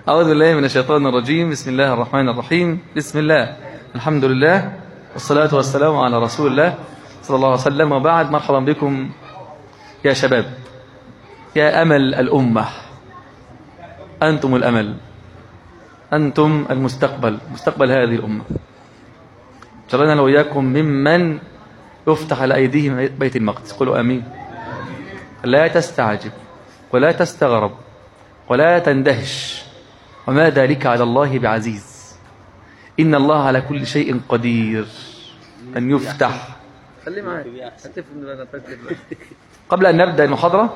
أعوذ بالله من الشيطان الرجيم بسم الله الرحمن الرحيم بسم الله الحمد لله والصلاة والسلام على رسول الله صلى الله عليه وسلم وبعد مرحبا بكم يا شباب يا أمل الأمة أنتم الأمل أنتم المستقبل مستقبل هذه الأمة جعلنا لو إياكم ممن يفتح على أيديهم بيت المقدس قولوا أمين لا تستعجب ولا تستغرب ولا تندهش وما ذلك على الله بعزيز إن الله على كل شيء قدير أن يفتح خلي معاك قبل أن نبدأ المحاضرة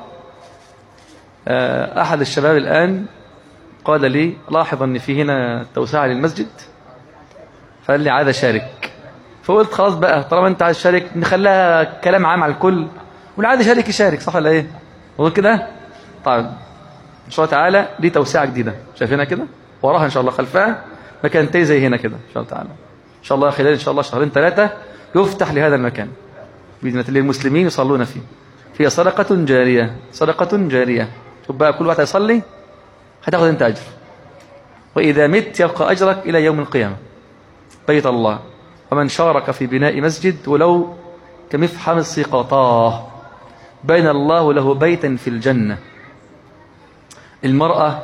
أحد الشباب الآن قال لي لاحظ أن في هنا توسعة للمسجد فقال لي عايز أشارك فقلت خلاص بقى طالما أنت عايز تشارك نخليها كلام عام على الكل واللي عايز يشارك يشارك صح ولا إيه؟ وغير كده؟ طيب إن شاء الله تعالى دي توسعة جديدة شايفينها كده؟ وراها إن شاء الله خلفها مكانتين زي هنا كده إن شاء الله تعالى إن شاء الله خلال إن شاء الله شهرين ثلاثة يفتح لهذا المكان بإذن للمسلمين يصلون فيه هي صدقة جارية صدقة جارية شوف بقى كل واحد يصلي هتاخد انت أجر وإذا مت يبقى أجرك إلى يوم القيامة بيت الله ومن شارك في بناء مسجد ولو كمفحم السقطاه بين الله له بيتا في الجنة المرأة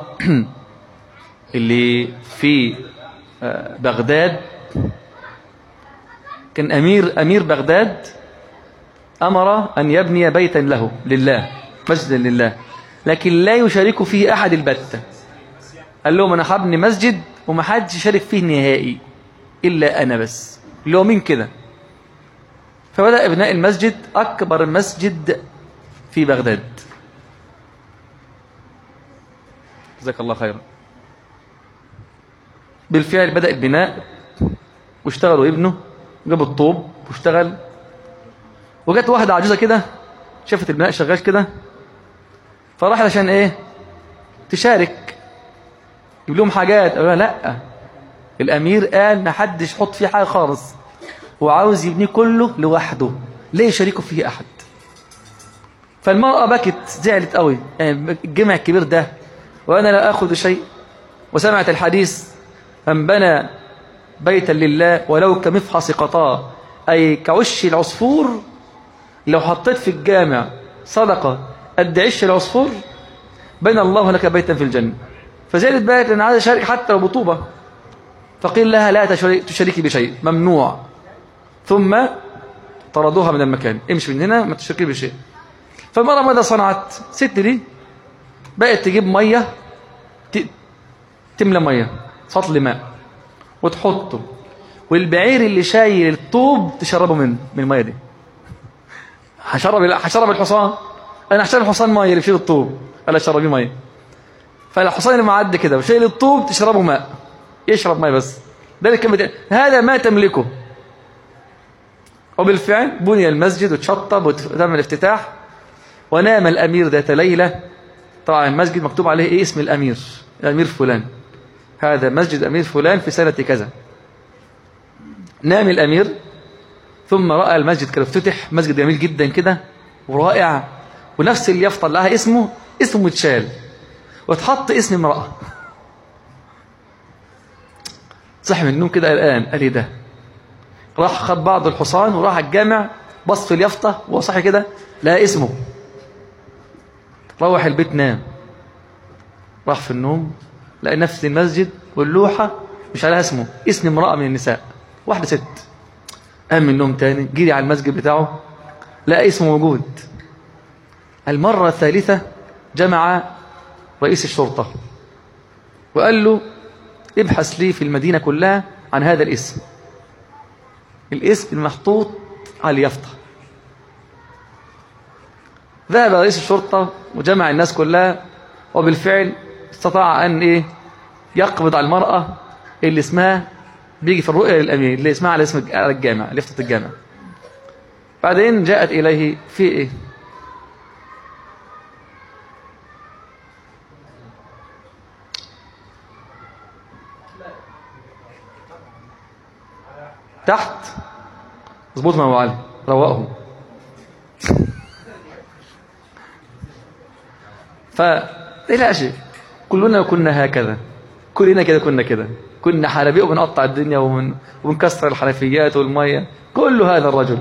اللي في بغداد كان أمير أمير بغداد أمر أن يبني بيتا له لله مسجدا لله لكن لا يشارك فيه أحد البتة قال لهم أنا هبني مسجد وما حدش يشارك فيه نهائي إلا أنا بس اللي هو مين كده فبدأ بناء المسجد أكبر مسجد في بغداد جزاك الله خيرا بالفعل بدأ البناء واشتغلوا ابنه جابوا الطوب واشتغل وجت واحدة عجوزة كده شافت البناء شغال كده فراح عشان ايه تشارك يجيب لهم حاجات قالوا لا الامير قال ما حدش يحط فيه حاجه خالص وعاوز يبنيه كله لوحده ليه يشاركوا فيه احد فالمرأة بكت زعلت قوي يعني الجمع الكبير ده وانا لا اخذ شيء وسمعت الحديث من بنى بيتا لله ولو كمفحص قطاع اي كعش العصفور لو حطيت في الجامع صدقه قد عش العصفور بين الله لك بيتا في الجنة فزالت بقى أنا عايز أشارك حتى لو بطوبة فقيل لها لا تشاركي بشيء ممنوع ثم طردوها من المكان امشي من هنا ما تشاركي بشيء فالمرأة ماذا صنعت ست دي بقت تجيب مية تملى مية سطل ماء وتحطه والبعير اللي شايل الطوب تشربه من من المية دي هشرب هشرب الحصان انا عشان الحصان ميه اللي بيشيل الطوب قال اشربي ميه فالحصان اللي معدي كده وشايل الطوب تشربه ماء يشرب ميه بس ده الكلمه هذا ما تملكه وبالفعل بني المسجد وتشطب وتم الافتتاح ونام الامير ذات ليله طبعا المسجد مكتوب عليه ايه اسم الامير الامير فلان هذا مسجد امير فلان في سنه كذا نام الامير ثم راى المسجد كده افتتح مسجد جميل جدا كده ورائع ونفس اليافطه اللي لها اسمه اسمه متشال وتحط اسم امرأة صحي من النوم كده الآن قال لي ده راح خد بعض الحصان وراح الجامع بص في اليافطة وهو صحي كده لقى اسمه روح البيت نام راح في النوم لقى نفس المسجد واللوحة مش عليها اسمه اسم امرأة من النساء واحدة ست قام من النوم تاني جري على المسجد بتاعه لقى اسمه موجود المرة الثالثة جمع رئيس الشرطة وقال له ابحث لي في المدينة كلها عن هذا الاسم الاسم المحطوط على اليافطة ذهب رئيس الشرطة وجمع الناس كلها وبالفعل استطاع أن إيه يقبض على المرأة اللي اسمها بيجي في الرؤية للأمير اللي اسمها على اسم على الجامع لفتة الجامع بعدين جاءت إليه في إيه تحت اظبط مع علي روقه ف لا شيء كلنا كنا هكذا كلنا كده كنا كده كنا حنابيق وبنقطع الدنيا ومن وبنكسر الحنفيات والميه كل هذا الرجل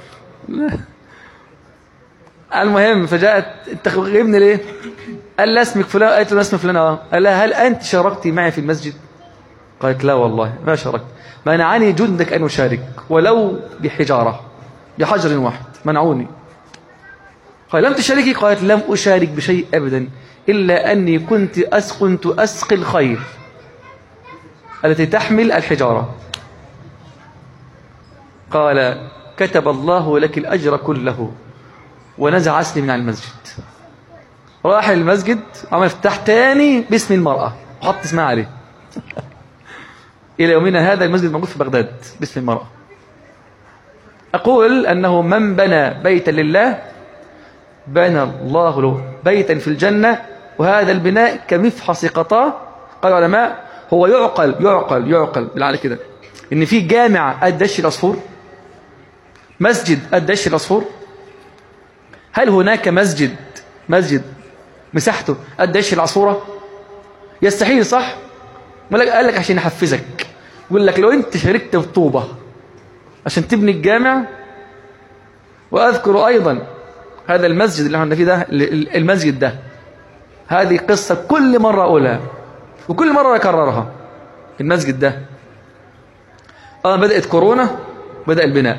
المهم فجاءت انت غيبني ليه قال لها اسمك فلان قالت له اسم فلان اه قال لها هل انت شاركتي معي في المسجد قالت لا والله ما شاركت منعني جندك ان اشارك ولو بحجاره بحجر واحد منعوني قال لم تشاركي قالت لم اشارك بشيء ابدا الا اني كنت أس كنت اسقي الخيل التي تحمل الحجاره قال كتب الله لك الاجر كله ونزع اسمي من المسجد راح المسجد عمل افتتاح تاني باسم المرأة وحط اسمها عليه إلى يومنا هذا المسجد موجود في بغداد باسم المرأة أقول أنه من بنى بيتا لله بنى الله له بيتا في الجنة وهذا البناء كمفحص قطاع قال العلماء هو يعقل يعقل يعقل بالعقل كده إن في جامع قد دش العصفور مسجد قد دش العصفور هل هناك مسجد مسجد مساحته قد ايش العصفوره يستحيل صح قال لك عشان يحفزك يقول لك لو انت شاركت في طوبه عشان تبني الجامع واذكر ايضا هذا المسجد اللي احنا فيه ده المسجد ده هذه قصه كل مره اقولها وكل مره اكررها المسجد ده اه بدات كورونا بدا البناء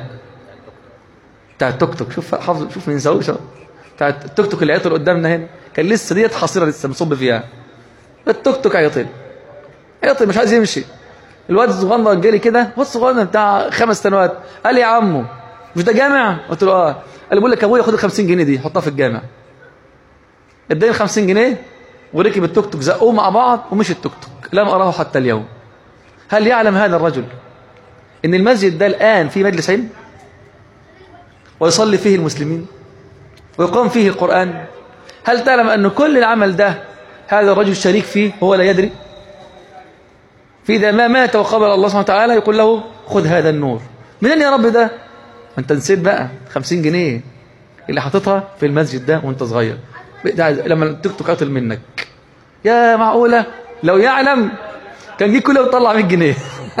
بتاع التوك توك شوف حافظ شوف مين سوي بتاع التوك توك اللي عيطل قدامنا هنا كان لسه ديت حصيره لسه مصب فيها التوك توك عيطل عيطل مش عايز يمشي الواد الصغير جالي كده هو الصغير بتاع خمس سنوات قال لي يا عمو مش ده جامع قلت له اه قال لي بقول لك ابويا خد ال 50 جنيه دي حطها في الجامع اداني 50 جنيه وركب التوك توك زقوه مع بعض ومشي التوك توك لم اراه حتى اليوم هل يعلم هذا الرجل ان المسجد ده الان في مجلس علم ويصلي فيه المسلمين ويقام فيه القرآن هل تعلم أن كل العمل ده هذا الرجل شريك فيه هو لا يدري فإذا ما مات وقبل الله سبحانه وتعالى يقول له خذ هذا النور منين يا رب ده أنت نسيت بقى 50 جنيه اللي حاططها في المسجد ده وانت صغير لما التيك قاتل منك يا معقولة لو يعلم كان جه كله يطلع 100 جنيه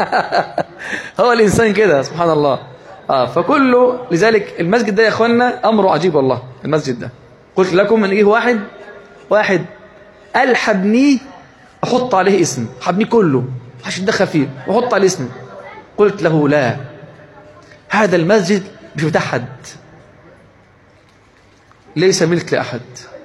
هو الإنسان كده سبحان الله آه فكله لذلك المسجد ده يا اخوانا امره عجيب والله المسجد ده قلت لكم ان ايه واحد واحد قال حبنيه احط عليه اسم حبنيه كله عشان دخل فيه واحط عليه اسم قلت له لا هذا المسجد مش بتاع حد ليس ملك لاحد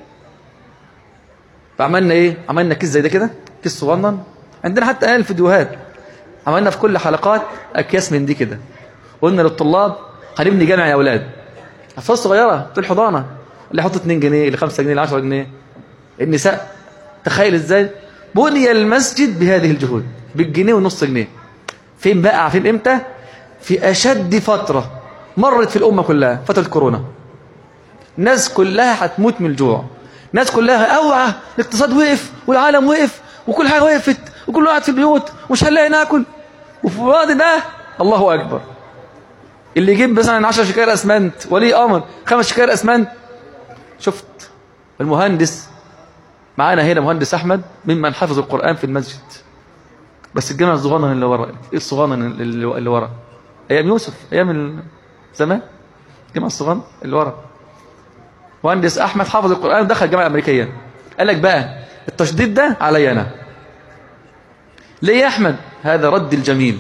فعملنا ايه عملنا كيس زي ده كده كيس صغنن عندنا حتى الان الفيديوهات عملنا في كل حلقات اكياس من دي كده قلنا للطلاب هنبني جامع يا اولاد اطفال صغيره في الحضانه اللي يحط 2 جنيه اللي 5 جنيه اللي 10 جنيه النساء تخيل ازاي بني المسجد بهذه الجهود بالجنيه ونص جنيه فين بقى فين امتى في اشد فتره مرت في الامه كلها فتره كورونا الناس كلها هتموت من الجوع الناس كلها اوعى الاقتصاد وقف والعالم وقف وكل حاجه وقفت وكل قاعد في البيوت ومش هنلاقي ناكل وفي الوقت ده الله اكبر اللي يجيب مثلا 10 شكاير اسمنت ولي امر خمس شكاير اسمنت شفت المهندس معانا هنا مهندس احمد ممن حفظ القران في المسجد بس الجامع الصغنن اللي ورا ايه الصغنن اللي ورا ايام يوسف ايام زمان الجامع الصغنن اللي ورا مهندس احمد حافظ القران ودخل الجامعه الامريكيه قال لك بقى التشديد ده علي انا ليه يا احمد هذا رد الجميل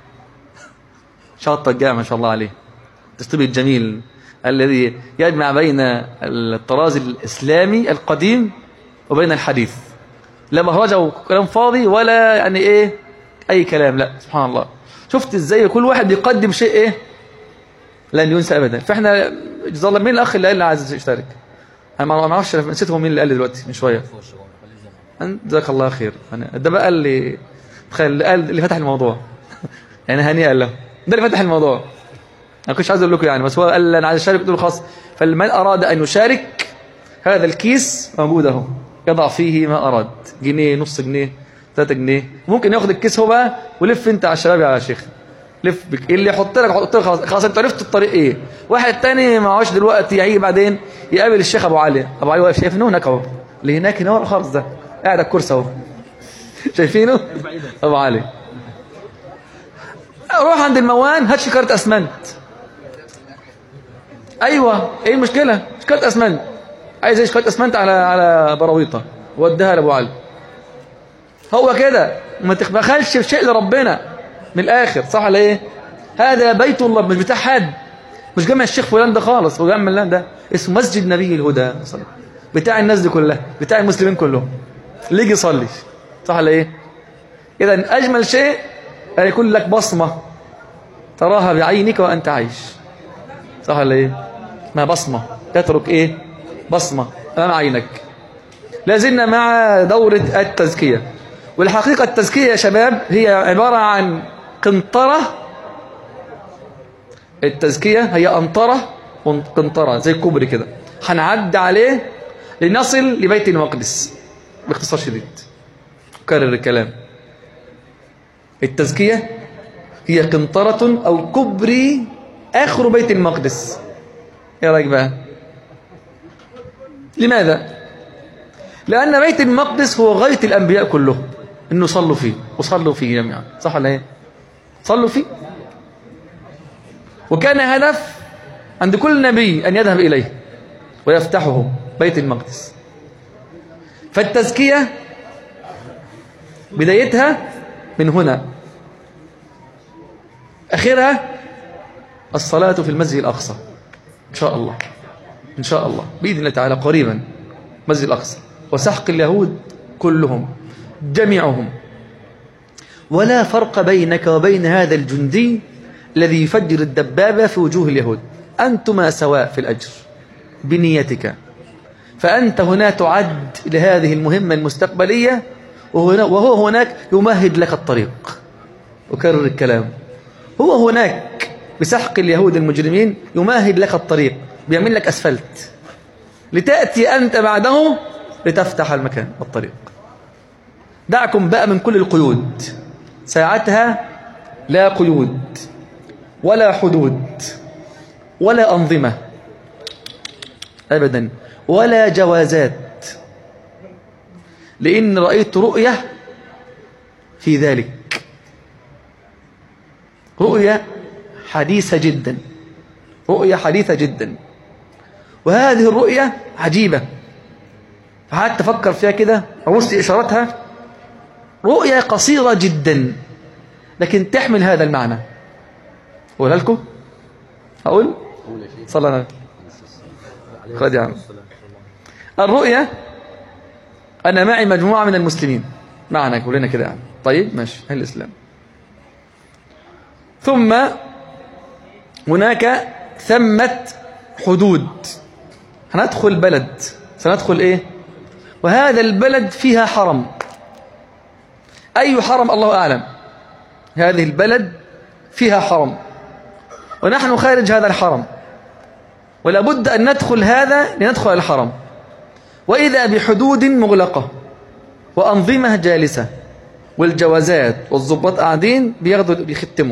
شاطة الجامع ما شاء الله عليه التشطيب الجميل الذي يجمع بين الطراز الإسلامي القديم وبين الحديث لا مهرجة وكلام فاضي ولا يعني إيه أي كلام لا سبحان الله شفت إزاي كل واحد بيقدم شيء إيه لن ينسى أبدا فإحنا جزا الله مين الأخ اللي قال لي عايز يشترك أنا ما أعرفش نسيتهم مين اللي قال لي دلوقتي من شوية جزاك الله خير ده بقى اللي تخيل قال اللي فتح الموضوع يعني هنيئا له ده اللي فتح الموضوع انا كنتش عايز اقول لكم يعني بس هو قال انا عايز اشارك قلت خلاص فمن اراد ان يشارك هذا الكيس موجود اهو يضع فيه ما اراد جنيه نص جنيه 3 جنيه ممكن ياخد الكيس هو بقى ولف انت على الشباب يا شيخ لف بك اللي يحط لك حط لك خلاص خلاص انت عرفت الطريق ايه واحد تاني معهوش دلوقتي هيجي بعدين يقابل الشيخ ابو علي ابو علي واقف شايف هناك اهو اللي هناك هنا خالص ده قاعد على الكرسي اهو شايفينه ابو علي روح عند الموان هات شكاره اسمنت ايوه ايه المشكله شكاره اسمنت عايز ايه شكاره اسمنت على على براويطه وديها لابو علي هو كده ما تبخلش في شيء لربنا من الاخر صح ولا ايه هذا بيت الله مش بتاع حد مش جامع الشيخ فلان ده خالص وجامع فلان ده اسمه مسجد نبي الهدى صلى بتاع الناس دي كلها بتاع المسلمين كلهم اللي يجي يصلي صح ولا ايه اذا اجمل شيء ان يكون لك بصمه تراها بعينك وانت عايش صح ولا ايه ما بصمه تترك ايه بصمه امام عينك لازلنا مع دوره التزكيه والحقيقه التزكيه يا شباب هي عباره عن قنطره التزكيه هي قنطره قنطره زي الكوبري كده هنعدي عليه لنصل لبيت المقدس باختصار شديد أكرر الكلام التزكية هي قنطرة أو كبري آخر بيت المقدس يا رايك بقى لماذا لأن بيت المقدس هو غاية الأنبياء كلهم إنه صلوا فيه وصلوا فيه جميعا صح ولا إيه صلوا فيه وكان هدف عند كل نبي أن يذهب إليه ويفتحه بيت المقدس فالتزكية بدايتها من هنا آخرها الصلاة في المسجد الأقصى إن شاء الله إن شاء الله بإذن الله تعالى قريبا مسجد الأقصى وسحق اليهود كلهم جميعهم ولا فرق بينك وبين هذا الجندي الذي يفجر الدبابة في وجوه اليهود أنتما سواء في الأجر بنيتك فأنت هنا تعد لهذه المهمة المستقبلية وهو هناك يمهد لك الطريق أكرر الكلام هو هناك بسحق اليهود المجرمين يمهد لك الطريق بيعمل لك أسفلت لتأتي أنت بعده لتفتح المكان الطريق دعكم بقى من كل القيود ساعتها لا قيود ولا حدود ولا أنظمة أبدا ولا جوازات لأن رأيت رؤية في ذلك رؤية حديثة جدا رؤية حديثة جدا وهذه الرؤية عجيبة فقعدت أفكر فيها كده أبص إشارتها رؤية قصيرة جدا لكن تحمل هذا المعنى أقولها لكم أقول صلى الله عليه وسلم خذ يا عم الرؤية أنا معي مجموعة من المسلمين معنا كلنا كده يعني طيب ماشي أهل الإسلام ثم هناك ثمة حدود هندخل بلد سندخل إيه وهذا البلد فيها حرم أي حرم الله أعلم هذه البلد فيها حرم ونحن خارج هذا الحرم ولا بد أن ندخل هذا لندخل الحرم وإذا بحدود مغلقة وأنظمة جالسة والجوازات والضباط قاعدين بياخدوا بيختموا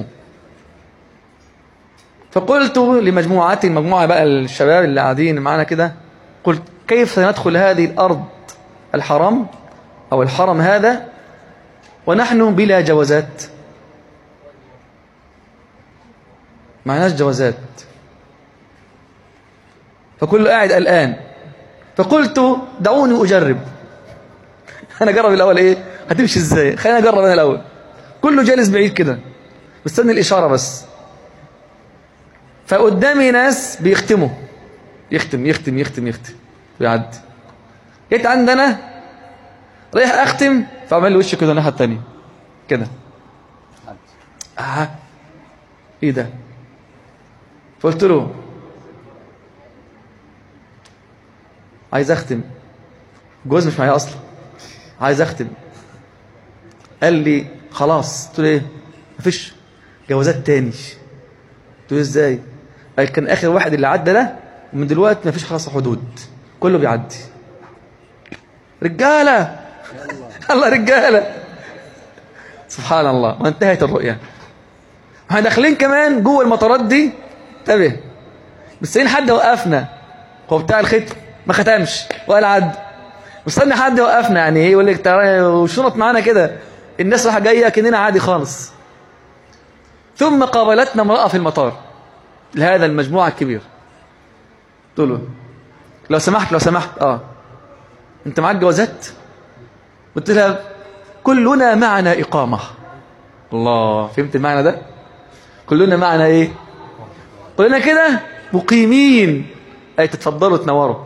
فقلت لمجموعات المجموعة بقى الشباب اللي قاعدين معانا كده قلت كيف سندخل هذه الأرض الحرم أو الحرم هذا ونحن بلا جوازات معناش جوازات فكل قاعد الآن فقلت دعوني أجرب أنا أجرب الأول إيه هتمشي إزاي خليني أجرب أنا الأول كله جالس بعيد كده مستني الإشارة بس فقدامي ناس بيختموا يختم يختم يختم يختم ويعدي جيت عندنا رايح أختم فعمل لي وش كده الناحية التانية كده آه إيه ده فقلت له عايز اختم جوز مش معايا اصلا عايز اختم قال لي خلاص قلت له ايه مفيش جوازات تاني قلت له ازاي قال كان اخر واحد اللي عدى ده ومن دلوقتي مفيش خلاص حدود كله بيعدي رجاله الله رجاله سبحان الله وانتهت الرؤيا احنا داخلين كمان جوه المطارات دي انتبه بس حد وقفنا هو بتاع الختم ما ختمش ولا عد مستني حد يوقفنا يعني ايه يقول لك تعالى وشنط معانا كده الناس رايحه جايه كاننا عادي خالص ثم قابلتنا امراه في المطار لهذا المجموعه الكبير قلت له لو سمحت لو سمحت اه انت معاك جوازات قلت لها كلنا معنا اقامه الله فهمت المعنى ده كلنا معنا ايه كلنا كده مقيمين اي تتفضلوا تنوروا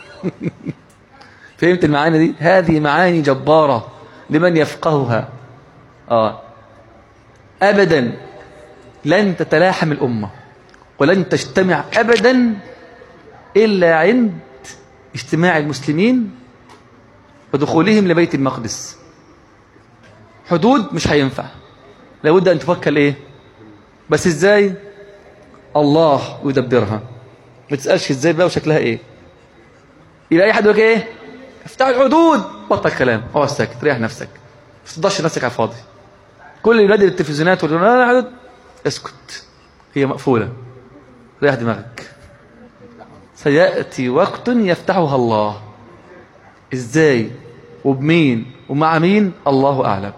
فهمت المعاني دي هذه معاني جبارة لمن يفقهها آه. أبدا لن تتلاحم الأمة ولن تجتمع أبدا إلا عند اجتماع المسلمين ودخولهم لبيت المقدس حدود مش هينفع لابد أن تفكر إيه بس إزاي الله يدبرها ما تسألش إزاي بقى وشكلها إيه يبقى أي حد يقول لك إيه افتح الحدود بطل كلام اقعد ساكت ريح نفسك ما تفضلش نفسك على الفاضي كل اللي ينادي التلفزيونات ويقول لا حدود اسكت هي مقفولة ريح دماغك سيأتي وقت يفتحها الله ازاي وبمين ومع مين الله أعلم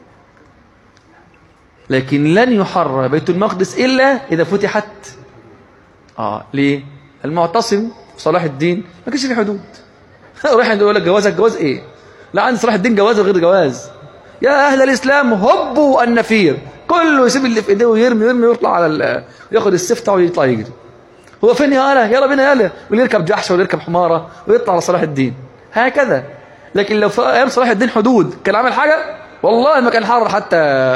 لكن لن يحرر بيت المقدس إلا إذا فتحت آه ليه المعتصم صلاح الدين ما كانش ليه حدود رايح يقول لك جوازك جواز ايه لا عند صلاح الدين جواز غير جواز يا اهل الاسلام هبوا النفير كله يسيب اللي في ايديه ويرمي ويرمي ويطلع على ال... ياخد السفته ويطلع يجري هو فين يا هلا يلا بينا يلا واللي يركب جحش واللي يركب حماره ويطلع على صلاح الدين هكذا لكن لو في ايام صلاح الدين حدود كان عامل حاجه والله ما كان حرر حتى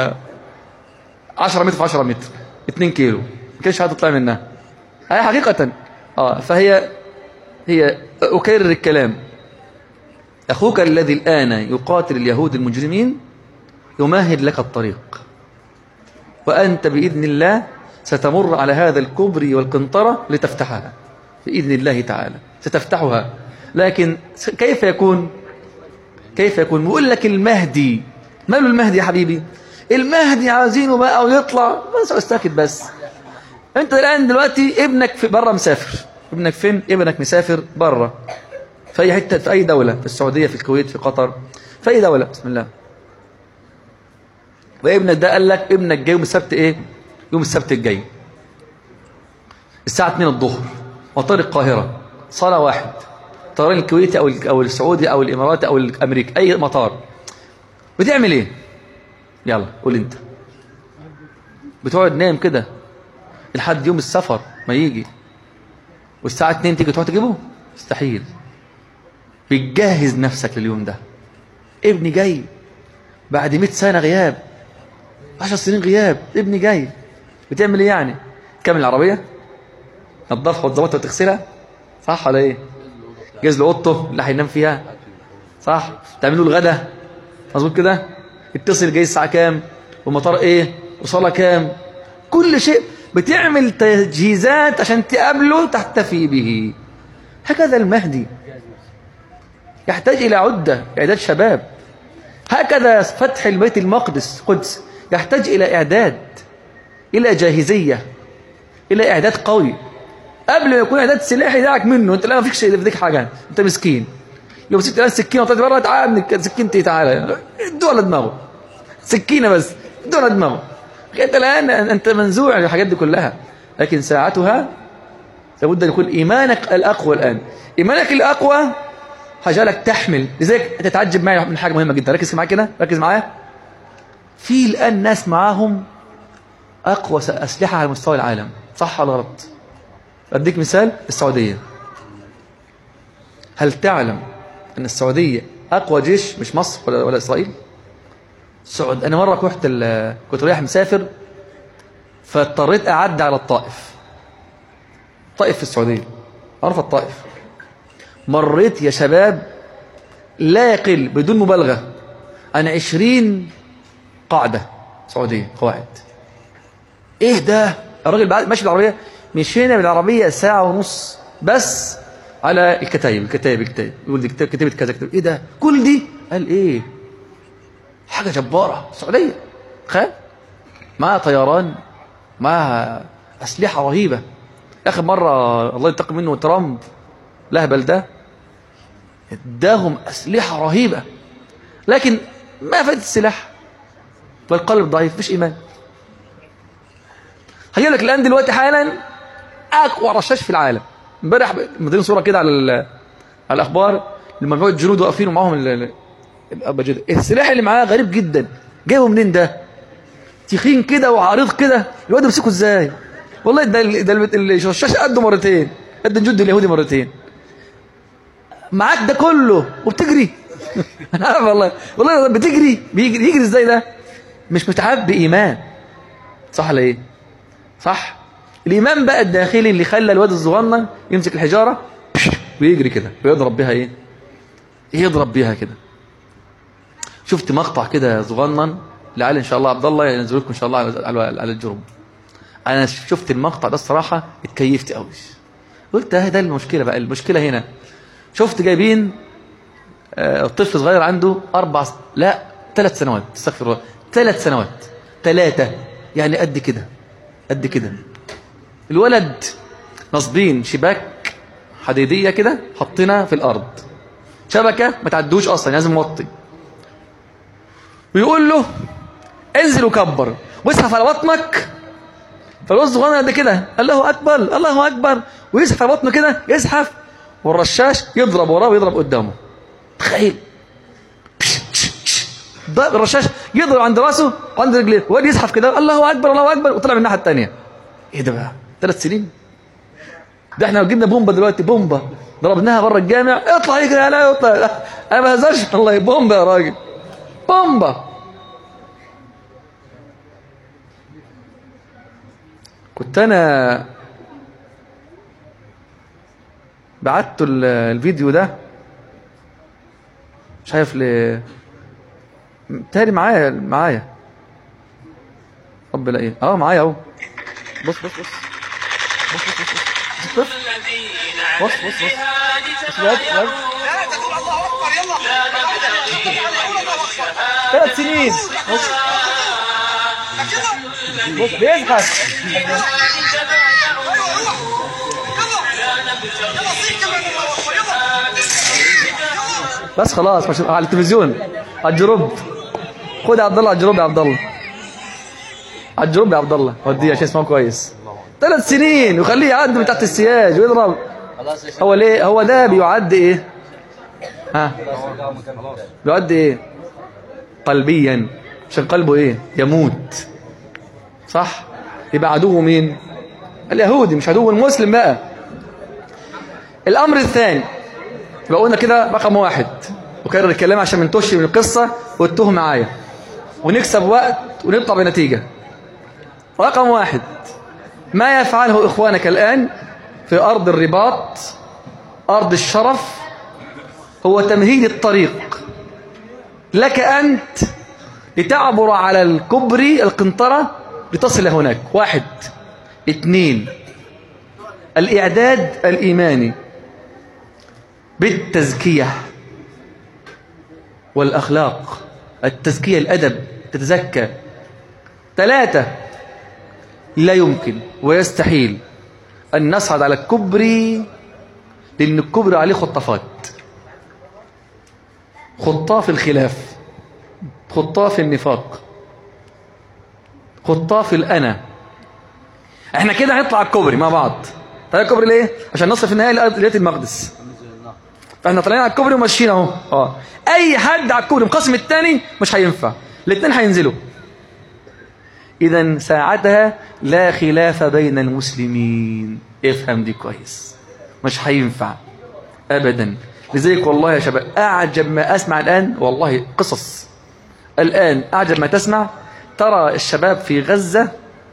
10 متر في 10 متر 2 كيلو ما كانش هتطلع منها هي حقيقه اه فهي هي اكرر الكلام أخوك الذي الآن يقاتل اليهود المجرمين يمهد لك الطريق وأنت بإذن الله ستمر على هذا الكبر والقنطرة لتفتحها بإذن الله تعالى ستفتحها لكن كيف يكون كيف يكون بيقول لك المهدي ماله المهدي يا حبيبي المهدي عايزينه بقى ويطلع بس استاكد بس انت الان دلوقتي ابنك في بره مسافر ابنك فين ابنك مسافر بره في أي حتة في أي دولة في السعودية في الكويت في قطر في أي دولة بسم الله وابنك ده قال لك ابنك جاي يوم السبت إيه يوم السبت الجاي الساعة 2 الظهر مطار القاهرة صلاة واحد طيران الكويتي أو أو السعودي أو الإماراتي أو الأمريكي أي مطار بتعمل إيه يلا قول أنت بتقعد نايم كده لحد يوم السفر ما يجي والساعة 2 تيجي تروح تجيبه مستحيل بتجهز نفسك لليوم ده ابني جاي بعد 100 سنة غياب 10 سنين غياب ابني جاي بتعمل ايه يعني كامل العربية نظفها وتظبطها وتغسلها صح ولا ايه جهز له اوضته اللي هينام فيها صح تعمل له الغدا مظبوط كده اتصل جاي الساعة كام والمطار ايه وصالة كام كل شيء بتعمل تجهيزات عشان تقابله تحتفي به هكذا المهدي يحتاج إلى عدة إعداد شباب هكذا فتح البيت المقدس قدس يحتاج إلى إعداد إلى جاهزية إلى إعداد قوي قبل ما يكون إعداد سلاحي دعك منه أنت لا ما فيكش في ايديك حاجة أنت مسكين لو مسكت الآن سكينة وطلعت بره تعال ابنك سكينتي تعالى ادوا على دماغه سكينة بس ادوا على دماغه أنت الآن أنت منزوع عن الحاجات دي كلها لكن ساعتها لابد أن يكون إيمانك الأقوى الآن إيمانك الأقوى هجعلك تحمل لذلك تتعجب معي من حاجة مهمة جدا ركز معايا كده ركز معايا في الآن ناس معاهم أقوى أسلحة على مستوى العالم صح ولا غلط أديك مثال السعودية هل تعلم أن السعودية أقوى جيش مش مصر ولا, ولا إسرائيل السعود أنا مرة رحت كنت رايح مسافر فاضطريت أعدي على الطائف طائف في السعودية عرف الطائف مريت يا شباب لا يقل بدون مبالغة عن عشرين قاعدة سعودية قواعد ايه ده الراجل بعد ماشي بالعربية مشينا بالعربية ساعة ونص بس على الكتايب الكتايب الكتايب يقول لي كتابة كذا كتابة ايه ده كل دي قال ايه حاجة جبارة سعودية خير معها طيران معها أسلحة رهيبة آخر مرة الله ينتقم منه ترامب لهبل ده اداهم أسلحة رهيبة لكن ما فائدة السلاح والقلب ضعيف مش إيمان هجيب لك الآن دلوقتي حالا أقوى رشاش في العالم امبارح مدين صورة كده على على الأخبار لمجموعة جنود واقفين ومعاهم الأبجدة السلاح اللي معاه غريب جدا جايبه منين ده تخين كده وعريض كده الواد يمسكه ازاي والله ده ده الرشاش قده مرتين قد الجند اليهودي مرتين معاك ده كله وبتجري انا عارف والله والله بتجري بيجري يجري ازاي ده مش متعب بايمان صح ولا ايه صح الايمان بقى الداخلي اللي خلى الواد الصغنن يمسك الحجاره ويجري كده ويضرب بيها ايه يضرب بيها كده شفت مقطع كده صغنن لعل ان شاء الله عبد الله ينزل لكم ان شاء الله على على الجروب انا شفت المقطع ده الصراحه اتكيفت قوي قلت اه ده المشكله بقى المشكله هنا شفت جايبين آه طفل صغير عنده اربع لا ثلاث سنوات استغفر الله ثلاث سنوات ثلاثه يعني قد كده قد كده الولد نصبين شباك حديديه كده حطينا في الارض شبكه ما تعدوش اصلا لازم موطي ويقول له انزل وكبر واسحف على بطنك فالواد الصغير قد كده الله اكبر الله اكبر ويزحف على بطنه كده يزحف والرشاش يضرب وراه ويضرب قدامه تخيل الرشاش يضرب عند راسه وعند رجليه وقعد يزحف كده الله اكبر الله اكبر وطلع من الناحيه الثانيه ايه ده بقى ثلاث سنين ده احنا لو جبنا بومبا دلوقتي بومبا ضربناها بره الجامع اطلع يجري لا اطلع انا ما بهزرش والله بومبا يا راجل بومبا كنت انا بعت الفيديو ده مش عارف ل تاني معايا معايا رب لا ايه اه معايا اهو بص بص بص بص بص بص بص بص بص بص بص بص ثلاث سنين بص بص بيزحف بس خلاص مش على التلفزيون على الجروب خد يا عبد الله على الجروب يا عبد الله على الجروب يا عبد الله وديه عشان اسمه كويس ثلاث سنين وخليه يعدي من تحت السياج ويضرب هو ليه هو ده بيعد ايه ها بيعد ايه قلبيا عشان قلبه ايه يموت صح يبقى عدوه مين اليهودي مش عدو المسلم بقى الامر الثاني يبقى قلنا كده رقم واحد وكرر الكلام عشان ما نتوش من القصه وتتوه معايا ونكسب وقت ونطلع بنتيجه رقم واحد ما يفعله اخوانك الان في ارض الرباط ارض الشرف هو تمهيد الطريق لك انت لتعبر على الكبري القنطره لتصل هناك واحد اثنين الاعداد الايماني بالتزكية والأخلاق التزكية الأدب تتزكى ثلاثة لا يمكن ويستحيل أن نصعد على الكبري لأن الكبري عليه خطافات خطاف الخلاف خطاف النفاق خطاف الأنا احنا كده هنطلع على الكوبري مع بعض طيب الكوبري ليه عشان نصل في النهايه لبيت المقدس فاحنا طالعين على الكوبري وماشيين اهو اه اي حد على الكوبري مقسم الثاني مش هينفع الاثنين هينزلوا اذا ساعتها لا خلاف بين المسلمين افهم دي كويس مش هينفع ابدا لذلك والله يا شباب اعجب ما اسمع الان والله قصص الان اعجب ما تسمع ترى الشباب في غزه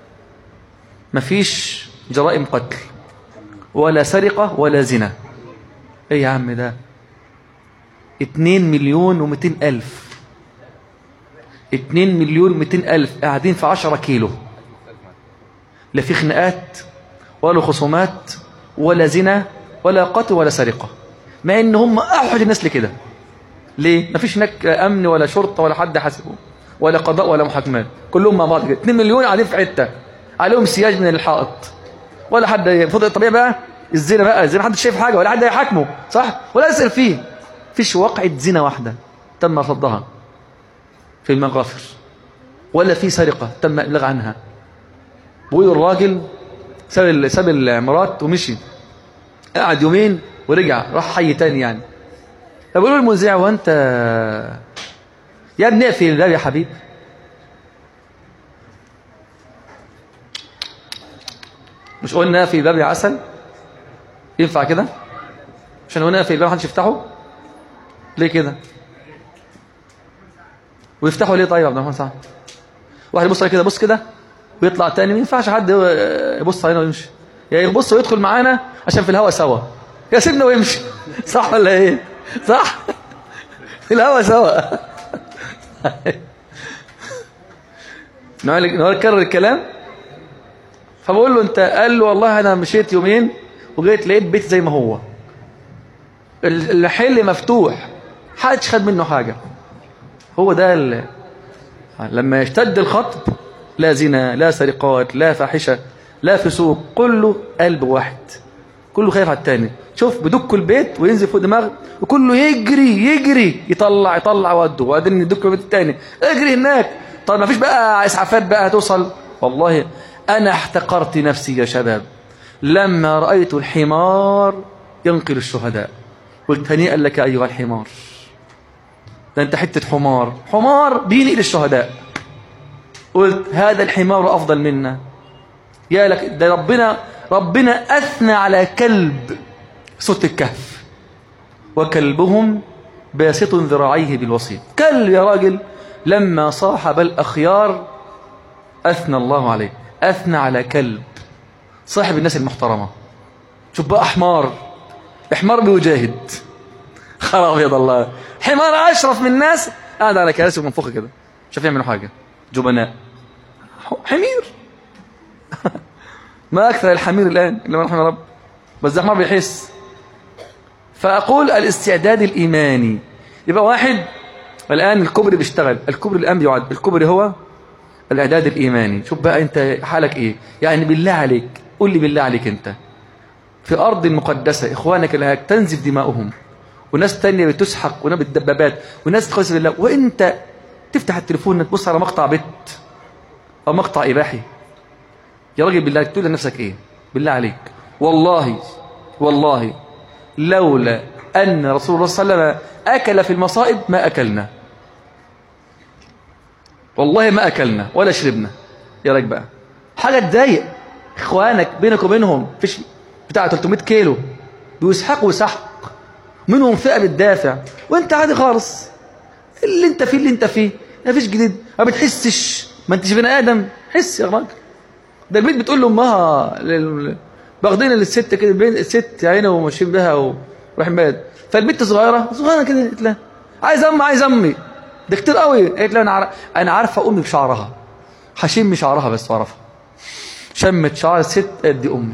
مفيش جرائم قتل ولا سرقه ولا زنا ايه يا عم ده اتنين مليون ومتين الف اتنين مليون ومتين الف قاعدين في عشرة كيلو لا في خناقات ولا خصومات ولا زنا ولا قتل ولا سرقة مع ان هم اوحش الناس لكده ليه مفيش هناك امن ولا شرطة ولا حد حاسبهم ولا قضاء ولا محاكمات كلهم مع بعض كده 2 مليون قاعدين في حته عليهم سياج من الحائط ولا حد المفروض الطبيعي بقى الزنا بقى الزنا محدش شايف حاجه ولا حد هيحاكمه صح ولا يسال فيه فيش وقعة زنا واحدة تم رفضها في المغافر ولا في سرقة تم إبلاغ عنها بيقول الراجل ساب ساب المرات ومشي قعد يومين ورجع راح حي تاني يعني فبيقولوا المذيع وانت يا ابني اقفل الباب يا حبيبي مش قلنا في باب يا عسل ينفع كده عشان قلنا في الباب محدش يفتحه ليه كده ويفتحوا ليه طيب يا عبد الرحمن سعد واحد يبص عليه كده بص كده ويطلع تاني ما ينفعش حد يبص علينا ويمشي يا يعني يبص ويدخل معانا عشان في الهوا سوا يا سيبنا ويمشي صح ولا ايه صح في الهوا سوا نكرر الكلام فبقول له انت قال له والله انا مشيت يومين وجيت لقيت بيت زي ما هو الحل مفتوح حدش خد منه حاجة هو ده ال... لما يشتد الخطب لا زنا لا سرقات لا فاحشة لا فسوق كله قلب واحد كله خايف على التاني شوف بدك البيت وينزل فوق دماغه وكله يجري يجري يطلع يطلع وده وبعدين يدك البيت التاني اجري هناك طب ما فيش بقى اسعافات بقى هتوصل والله انا احتقرت نفسي يا شباب لما رأيت الحمار ينقل الشهداء قلت هنيئا لك أيها الحمار ده أنت حتة حمار حمار بينقل الشهداء قلت هذا الحمار أفضل منا يا لك ده ربنا ربنا أثنى على كلب صوت الكهف وكلبهم باسط ذراعيه بالوسيط كلب يا راجل لما صاحب الأخيار أثنى الله عليه أثنى على كلب صاحب الناس المحترمة شوف بقى حمار حمار بيجاهد خراب يد الله حمار أشرف من الناس قاعد على كراسي ومنفوخة كده شوف يعملوا حاجة جبناء حمير ما أكثر الحمير الآن إلا من رحم رب بس ده حمار بيحس فأقول الاستعداد الإيماني يبقى واحد الآن الكبري بيشتغل الكبري الآن بيعد الكبري هو الإعداد الإيماني شوف بقى أنت حالك إيه يعني بالله عليك قول لي بالله عليك أنت في أرض مقدسة إخوانك اللي تنزف دماؤهم وناس تانية بتسحق وناس بالدبابات وناس تخلص بالله وأنت تفتح التليفون تبص على مقطع بيت أو مقطع إباحي يا راجل بالله تقول لنفسك إيه بالله عليك والله والله لولا أن رسول الله صلى الله عليه وسلم أكل في المصائب ما أكلنا والله ما أكلنا ولا شربنا يا راجل بقى حاجة تضايق إخوانك بينك وبينهم فيش بتاع 300 كيلو بيسحقوا سحق منهم فئة بتدافع وانت عادي خالص اللي انت فيه اللي انت فيه ما فيش جديد ما بتحسش ما انتش بني ادم حس يا راجل ده البيت بتقول لامها لل... باخدين الست كده الست يا عيني وماشيين بها ورايحين بلد فالبنت صغيره صغيره كده قالت لها عايز امي عايز امي ده كتير قوي قالت لها انا عارف انا عارفه امي بشعرها هشم شعرها بس واعرفها شمت شعر الست قد امي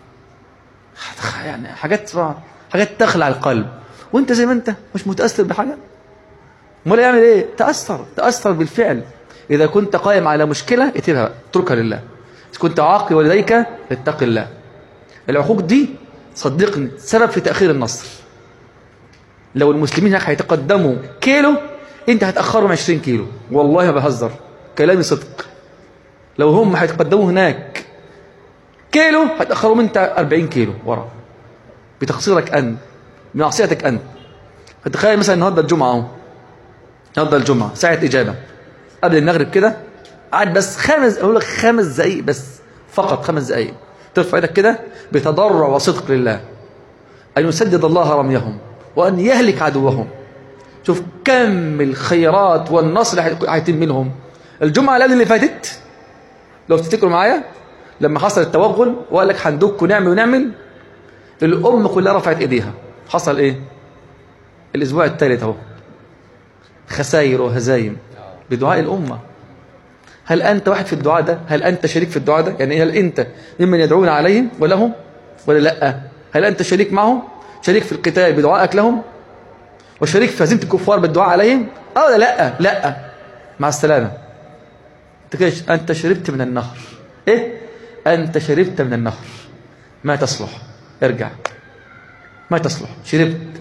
يعني حاجات حاجات تخلع القلب وانت زي ما انت مش متاثر بحاجه امال يعمل ايه تاثر تاثر بالفعل اذا كنت قائم على مشكله اتركها اتركها لله اذا كنت عاقل والديك اتق الله العقوق دي صدقني سبب في تاخير النصر لو المسلمين هناك هيتقدموا كيلو انت هتاخرهم 20 كيلو والله ما بهزر كلامي صدق لو هم هيتقدموا هناك كيلو هتاخرهم انت 40 كيلو ورا بتقصيرك انت بمعصيتك انت فتخيل مثلا النهارده الجمعه اهو النهارده الجمعه ساعه اجابه قبل المغرب كده قعد بس خمس اقول لك خمس دقائق بس فقط خمس دقائق ترفع ايدك كده بتضرع وصدق لله ان يسدد الله رميهم وان يهلك عدوهم شوف كم الخيرات والنصر هيتم منهم الجمعه اللي فاتت لو تفتكروا معايا لما حصل التوغل وقال لك هندك ونعمل ونعمل الأم كلها رفعت إيديها حصل إيه الأسبوع الثالث أهو خسائر وهزايم بدعاء الأمة هل أنت واحد في الدعاء ده هل أنت شريك في الدعاء ده يعني هل أنت ممن يدعون عليهم ولهم ولا لا هل أنت شريك معهم شريك في القتال بدعائك لهم وشريك في هزيمة الكفار بالدعاء عليهم أو ولا لا لا مع السلامة أنت شربت من النهر إيه أنت شربت من النهر ما تصلح ارجع ما تصلح شربت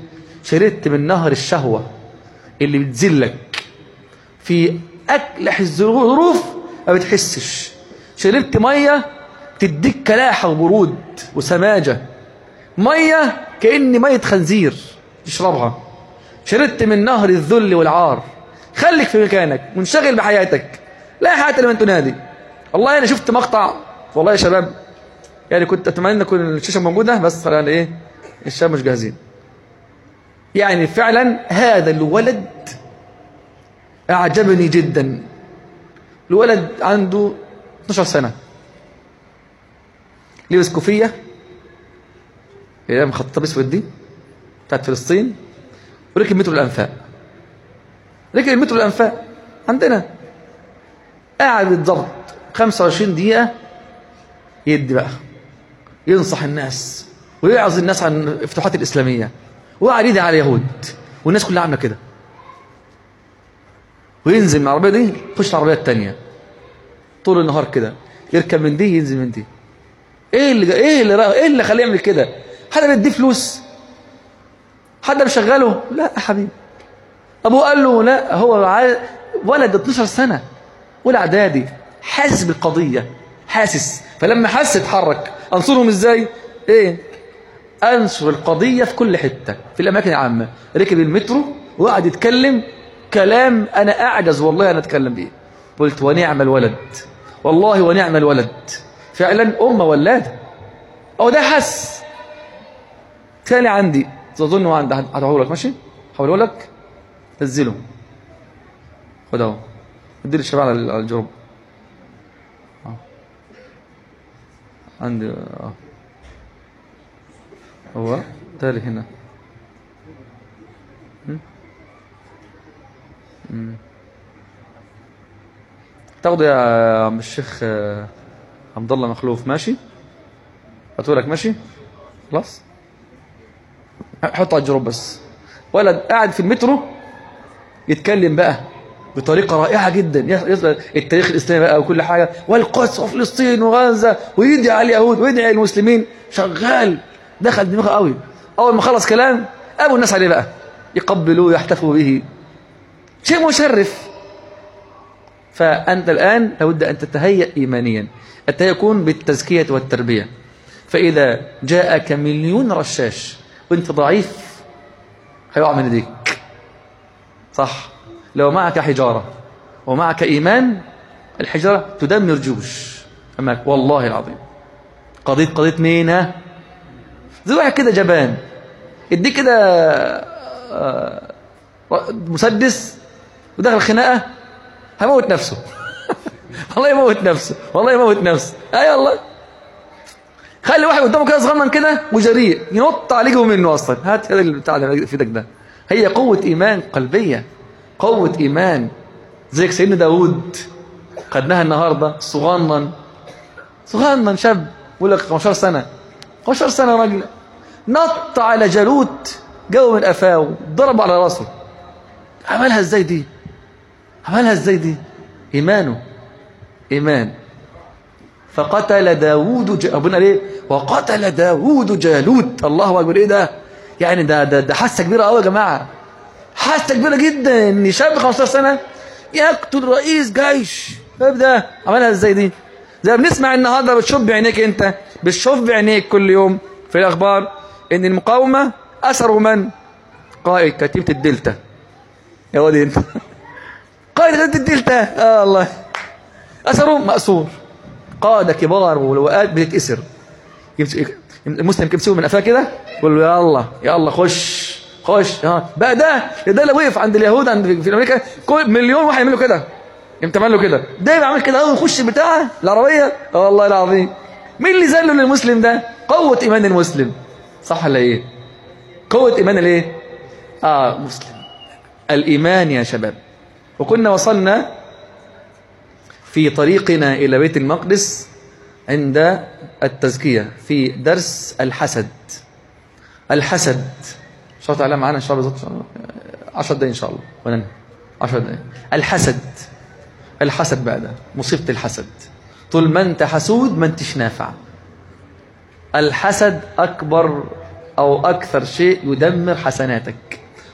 شربت من نهر الشهوة اللي بتذلك في أكلح الظروف ما بتحسش شربت مية تديك كلاحة وبرود وسماجة مية كأن مية خنزير تشربها شربت من نهر الذل والعار خليك في مكانك منشغل بحياتك لا حياة لمن تنادي والله أنا شفت مقطع والله يا شباب يعني كنت أتمنى أن تكون الشاشة موجودة بس يعني إيه الشباب مش جاهزين يعني فعلا هذا الولد أعجبني جدا الولد عنده 12 سنة لبس كوفية ايام خطاب اسود دي بتاعت فلسطين وركب مترو الانفاق ركب المترو الانفاق عندنا قاعد بالضبط 25 دقيقة يدي بقى ينصح الناس ويعظ الناس عن الفتوحات الإسلامية وقاعد يدعي على اليهود والناس كلها عاملة كده وينزل من العربية دي يخش العربية التانية طول النهار كده يركب من دي ينزل من دي ايه اللي ايه اللي ايه اللي خليه يعمل كده حد بيديه فلوس حد مشغله لا يا حبيبي ابوه قال له لا هو عا- ولد 12 سنه اولى اعدادي حاسس بالقضيه حاسس فلما حس اتحرك انصرهم ازاي ايه انشر القضيه في كل حته في الاماكن العامه ركب المترو وقعد يتكلم كلام انا اعجز والله انا اتكلم بيه قلت ونعم الولد والله ونعم الولد فعلا امه ولاده او ده حس ثاني عندي تظن عندي هدعوه لك ماشي هقوله لك نزله خد اهو ادي للشباب على على الجروب آه. عندي اه هو تالي هنا م? م. تاخده يا عم الشيخ آه، عبد الله مخلوف ماشي هاتولك ماشي خلاص حطه على الجروب بس ولد قاعد في المترو يتكلم بقى بطريقة رائعة جدا يسأل التاريخ الإسلامي بقى وكل حاجة والقدس وفلسطين وغزة ويدعي على اليهود ويدعي المسلمين شغال دخل دماغه قوي أول ما خلص كلام أبو الناس عليه بقى يقبلوه يحتفوا به شيء مشرف فأنت الآن لابد أن تتهيأ إيمانيا التهيأ يكون بالتزكية والتربية فإذا جاءك مليون رشاش وانت ضعيف هيقع من ايديك صح لو معك حجارة ومعك إيمان الحجارة تدمر جيوش أماك والله العظيم قضية قضية مين ها زي واحد كده جبان يديك كده آه، مسدس ودخل خناقة هيموت نفسه والله يموت نفسه والله يموت نفسه اي والله خلي واحد قدامه كده صغنن كده وجريء ينط عليك منه اصلا هات هذا اللي بتاع اللي في ايدك ده هي قوة ايمان قلبية قوة ايمان زيك سيدنا داوود خدناها النهاردة صغنن صغنن شاب بيقول لك 15 سنة 15 سنة راجل نط على جالوت جو من قفاه ضرب على راسه عملها ازاي دي عملها ازاي دي ايمانه ايمان فقتل داوود ج... ربنا ليه وقتل داوود جالوت الله اكبر ايه ده يعني ده ده, ده حاسه كبيره قوي يا جماعه حاسه كبيره جدا ان شاب 15 سنه يقتل رئيس جيش ايه ده عملها ازاي دي زي ما بنسمع النهارده بتشوف بعينيك انت بتشوف بعينيك كل يوم في الاخبار ان المقاومه اسروا من قائد كتيبه الدلتا يا ولدي انت قائد كتيبه الدلتا اه الله أثره مأسور قادة كبار ولواءات بتتأسر يمس- المسلم كيف من قفاه كده يقول له يلا يلا خش خش ها بقى ده ده اللي وقف عند اليهود عند في امريكا كل مليون واحد يعملوا كده يمتى له كده ده بيعمل كده اول يخش بتاع العربيه اه والله العظيم مين اللي زله للمسلم ده قوه ايمان المسلم صح ولا ايه قوه ايمان الايه اه مسلم الايمان يا شباب وكنا وصلنا في طريقنا إلى بيت المقدس عند التزكية في درس الحسد الحسد إن شاء الله تعالى معانا إن شاء الله بالظبط 10 دقايق إن شاء الله وننهي 10 دقايق الحسد الحسد بقى ده مصيبة الحسد طول ما أنت حسود ما أنتش نافع الحسد أكبر أو أكثر شيء يدمر حسناتك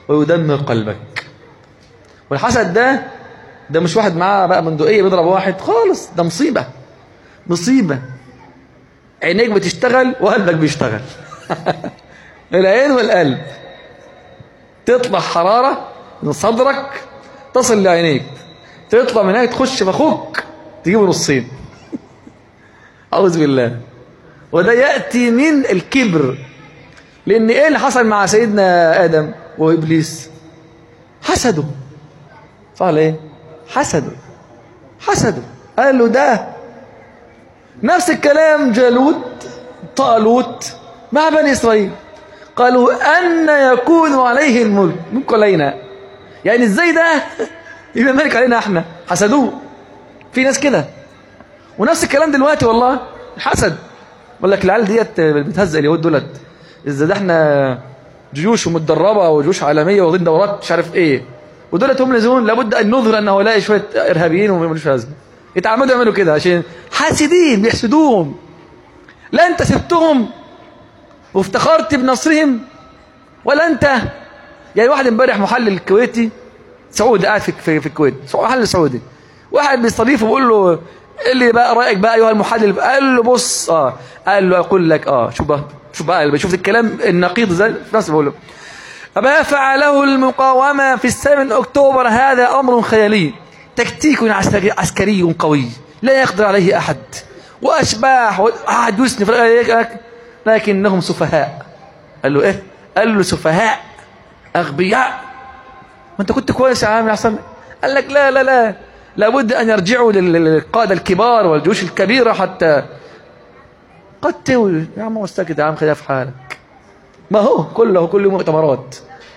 ويدمر قلبك والحسد ده ده مش واحد معاه بقى بندقية بيضرب واحد خالص ده مصيبة مصيبة عينيك بتشتغل وقلبك بيشتغل العين والقلب تطلع حرارة من صدرك تصل لعينيك تطلع من هناك تخش في اخوك تجيبه نصين أعوذ بالله وده يأتي من الكبر لأن إيه اللي حصل مع سيدنا آدم وإبليس حسده صح ولا إيه حسده حسده قال له ده نفس الكلام جالوت طالوت مع بني إسرائيل قالوا أن يكون عليه الملك ملك علينا يعني إزاي ده يبقى ملك علينا احنا حسدوه في ناس كده ونفس الكلام دلوقتي والله حسد بقول لك العيال ديت بتهزق اليهود دولت ازاي ده احنا جيوش متدربه وجيوش عالميه واخدين دورات مش عارف ايه ودولت هم لازمون لابد ان نظهر ان هؤلاء شويه ارهابيين ومش لازمه يتعمدوا يعملوا كده عشان حاسدين بيحسدوهم لا انت سبتهم وافتخرت بنصرهم ولا انت يعني واحد امبارح محلل كويتي سعودي قاعد في في, في الكويت محلل سعودي واحد بيستضيفه بيقول له إيه اللي بقى رايك بقى ايها المحلل قال له بص اه قال له اقول لك اه شوف بقى شوف بقى شوف الكلام النقيض ازاي في نفسه بقول له ما فعله المقاومة في السابع من أكتوبر هذا أمر خيالي تكتيك عسكري, عسكري قوي لا يقدر عليه أحد وأشباح وأحد يسنف لكنهم سفهاء قال له إيه قال له سفهاء أغبياء ما أنت كنت كويس يا عم حسن قال لك لا لا لا لابد أن يرجعوا للقادة الكبار والجيوش الكبيرة حتى قتلوا يا عم واستكد يا عم خليها في حالك ما هو كله كل مؤتمرات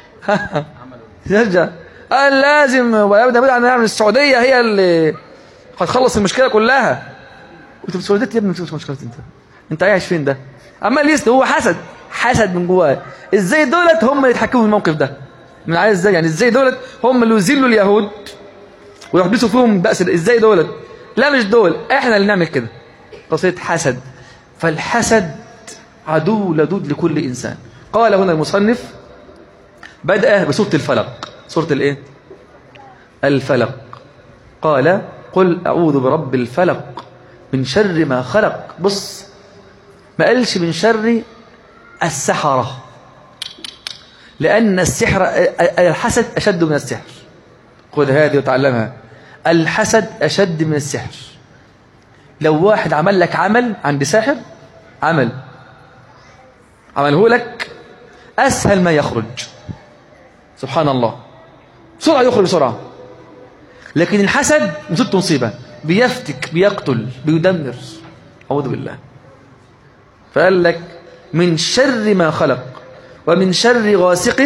يرجع قال لازم ويبدا عن نعمل السعوديه هي اللي هتخلص المشكله كلها قلت السعوديه يا ابني مش مشكله انت انت عايش فين ده عمال يسند هو حسد حسد من جواه ازاي دولت هم اللي يتحكموا في الموقف ده من عايز ازاي يعني ازاي دولت هم اللي يذلوا اليهود ويحدثوا فيهم بأس ازاي دولت لا مش دول احنا اللي نعمل كده قصية حسد فالحسد عدو لدود لكل إنسان قال هنا المصنف بدأ بسورة الفلق سورة الايه الفلق قال قل أعوذ برب الفلق من شر ما خلق بص ما قالش من شر السحرة لأن السحر الحسد أشد من السحر خذ هذه وتعلمها الحسد أشد من السحر لو واحد عمل لك عمل عند ساحر عمل عمله لك أسهل ما يخرج سبحان الله بسرعة يخرج بسرعة لكن الحسد مصيبته مصيبة بيفتك بيقتل بيدمر أعوذ بالله فقال لك من شر ما خلق ومن شر غاسق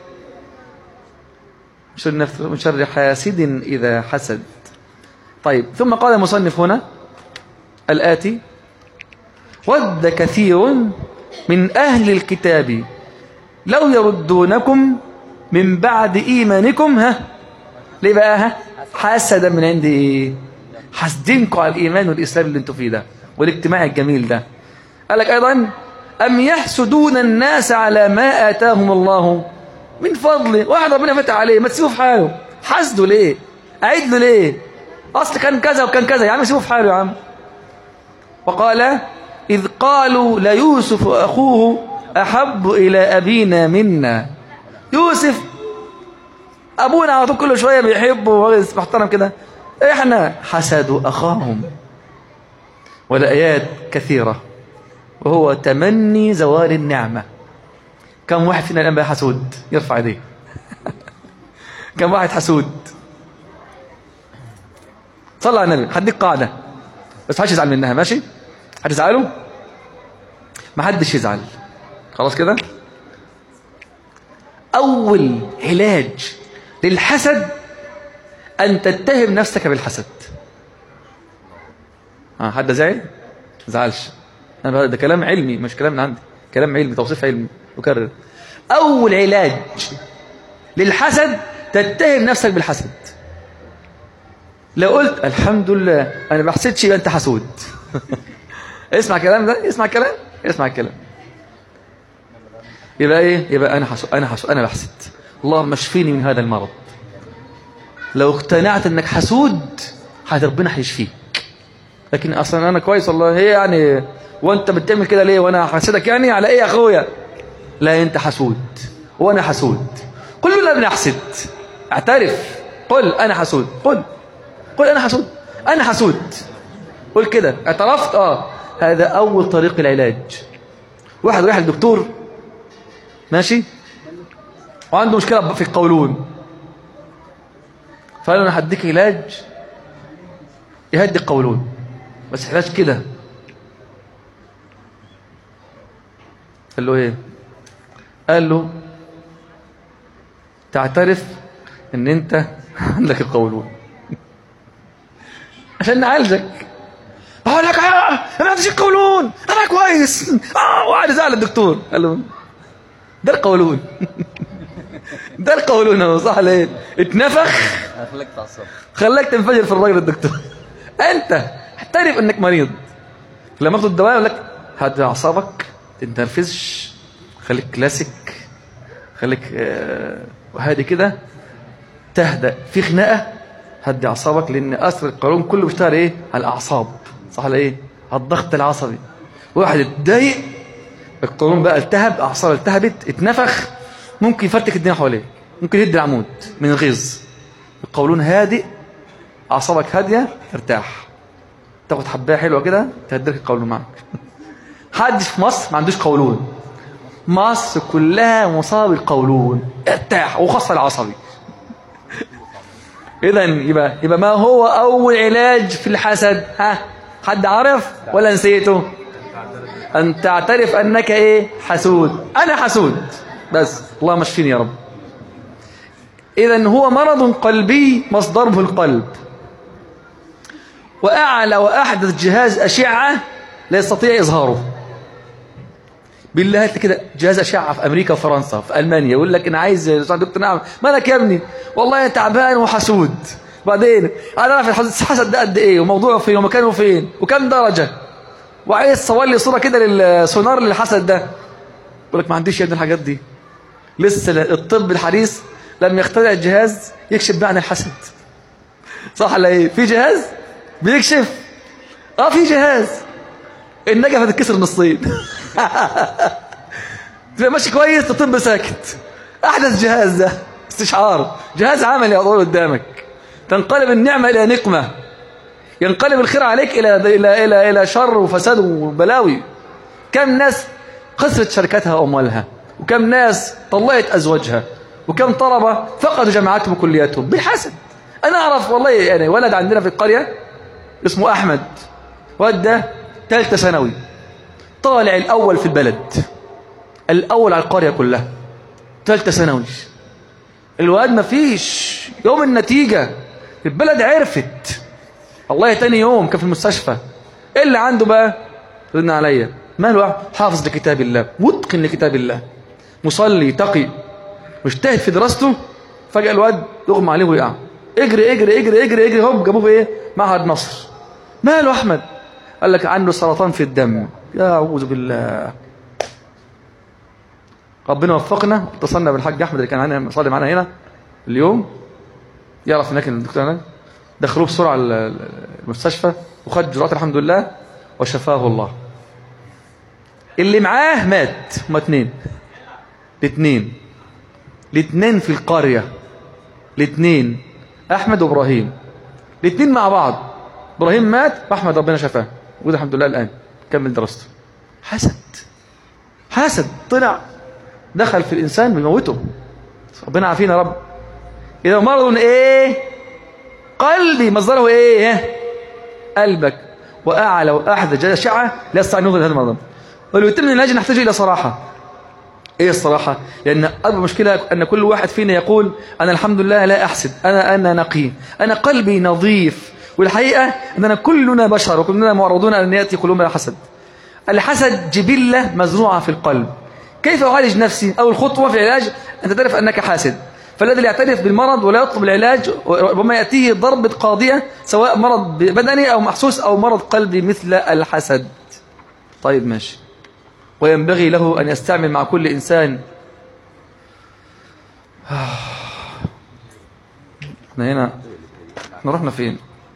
من شر حاسد إذا حسد طيب ثم قال المصنف هنا الآتي ود كثير من أهل الكتاب لو يردونكم من بعد إيمانكم ها ليه بقى ها حسدا من عند إيه حاسدينكم على الإيمان والإسلام اللي انتوا فيه ده والاجتماع الجميل ده قال لك أيضا أم يحسدون الناس على ما آتاهم الله من فضله واحد ربنا فتح عليه ما تسيبه في حاله حسده ليه أعيد له ليه أصل كان كذا وكان كذا يا عم سيبه في حاله يا عم وقال إذ قالوا ليوسف أخوه أحب إلى أبينا منا يوسف أبونا على طول كل شوية بيحبه وغيظ محترم كده إحنا حسدوا أخاهم والآيات كثيرة وهو تمني زوال النعمة كم واحد فينا الآن بقى حسود يرفع يديه كم واحد حسود صلى على النبي هديك قاعدة بس محدش يزعل منها ماشي هتزعلوا ما حدش يزعل خلاص كده أول علاج للحسد أن تتهم نفسك بالحسد آه حد زعل زعلش أنا ده كلام علمي مش كلام من عندي كلام علمي توصيف علمي أكرر أول علاج للحسد تتهم نفسك بالحسد لو قلت الحمد لله أنا ما حسدش يبقى أنت حسود اسمع الكلام ده اسمع الكلام اسمع الكلام يبقى ايه يبقى انا حسود انا حسود انا بحسد اللهم اشفيني من هذا المرض لو اقتنعت انك حسود حد ربنا هيشفيك لكن اصلا انا كويس والله ايه يعني وانت بتعمل كده ليه وانا حاسدك يعني على ايه يا اخويا لا انت حسود وانا حسود كلنا بنحسد اعترف قل انا حسود قل قل انا حسود انا حسود قل كده اعترفت اه هذا اول طريق العلاج واحد رايح للدكتور ماشي وعنده مشكله في القولون فقال له انا هديك علاج يهدي القولون بس علاج كده قال له ايه قال له تعترف ان انت عندك القولون عشان نعالجك اقول لك انا ما عنديش القولون انا كويس اه وقعد يزعل الدكتور قال له ده القولون ده القولون هو صح ليه اتنفخ خليك تعصب خلاك تنفجر في الراجل الدكتور انت اعترف انك مريض لما تاخد الدواء يقول لك هدي اعصابك تنرفزش خليك كلاسيك خليك آه، وهادي كده تهدأ في خناقه هدي اعصابك لان اثر القولون كله بيشتغل ايه على الاعصاب صح ولا ايه على الضغط العصبي واحد اتضايق القولون بقى التهب اعصاب التهبت اتنفخ ممكن يفرتك الدنيا حواليه ممكن يدي العمود من الغيظ القولون هادئ اعصابك هاديه ترتاح تاخد حبايه حلوه كده تهديك القولون معك حد في مصر ما عندوش قولون مصر كلها مصاب بالقولون ارتاح وخاصه العصبي اذا يبقى يبقى ما هو اول علاج في الحسد ها حد عرف ولا نسيته ان تعترف انك ايه حسود انا حسود بس اللهم اشفيني يا رب اذا هو مرض قلبي مصدره القلب واعلى واحدث جهاز اشعه لا يستطيع اظهاره بالله هات لي كده جهاز اشعه في امريكا وفرنسا في المانيا يقول لك انا عايز يا دكتور نعم مالك يا ابني والله تعبان وحسود بعدين انا اعرف الحسد ده قد ايه وموضوعه فين ومكانه فين وكم درجه وعايز تصور لي صوره كده للسونار للحسد ده يقول لك ما عنديش يا ابني الحاجات دي لسه الطب الحديث لم يخترع جهاز يكشف بقى عن الحسد صح ولا ايه في جهاز بيكشف اه في جهاز النجفه تتكسر نصين تبقى ماشي كويس الطب ساكت احدث جهاز ده استشعار جهاز عملي اقول قدامك تنقلب النعمه الى نقمه ينقلب الخير عليك الى الى الى الى شر وفساد وبلاوي كم ناس خسرت شركتها واموالها وكم ناس طلقت ازواجها وكم طلبه فقدوا جامعاتهم وكلياتهم بالحسد انا اعرف والله يعني ولد عندنا في القريه اسمه احمد ولد ده ثالثه ثانوي طالع الاول في البلد الاول على القريه كلها ثالثه ثانوي الواد ما فيش يوم النتيجه البلد عرفت والله تاني يوم كان في المستشفى ايه اللي عنده بقى ردنا عليا ماله حافظ لكتاب الله متقن لكتاب الله مصلي تقي مجتهد في دراسته فجأة الواد يغمى عليه ويقع اجري اجري اجري اجري اجري هوب جابوه في ايه معهد نصر ماله احمد قال لك عنده سرطان في الدم يا اعوذ بالله ربنا وفقنا اتصلنا بالحاج احمد اللي كان معانا صلي معانا هنا اليوم يعرف هناك الدكتور هناك دخلوه بسرعه المستشفى وخد جرعات الحمد لله وشفاه الله اللي معاه مات هما اتنين الاثنين الاثنين في القرية الاثنين احمد وابراهيم الاثنين مع بعض ابراهيم مات واحمد ربنا شفاه وده الحمد لله الان كمل دراسته حسد حسد طلع دخل في الانسان بيموته ربنا عافينا يا رب اذا مرض ايه قلبي مصدره ايه قلبك واعلى واحدث جشعه لا يستطيع ان يغضب هذا المرض ولو يتم العلاج نحتاج الى صراحه ايه الصراحة لان اكبر مشكلة ان كل واحد فينا يقول انا الحمد لله لا احسد انا انا نقي انا قلبي نظيف والحقيقة اننا كلنا بشر وكلنا معرضون ان ياتي قلوبنا حسد الحسد جبلة مزروعة في القلب كيف اعالج نفسي اول خطوة في العلاج ان تعرف انك حاسد فالذي يعترف بالمرض ولا يطلب العلاج ربما ياتيه ضربة قاضية سواء مرض بدني او محسوس او مرض قلبي مثل الحسد طيب ماشي وينبغي له أن يستعمل مع كل إنسان احنا هنا احنا رحنا فين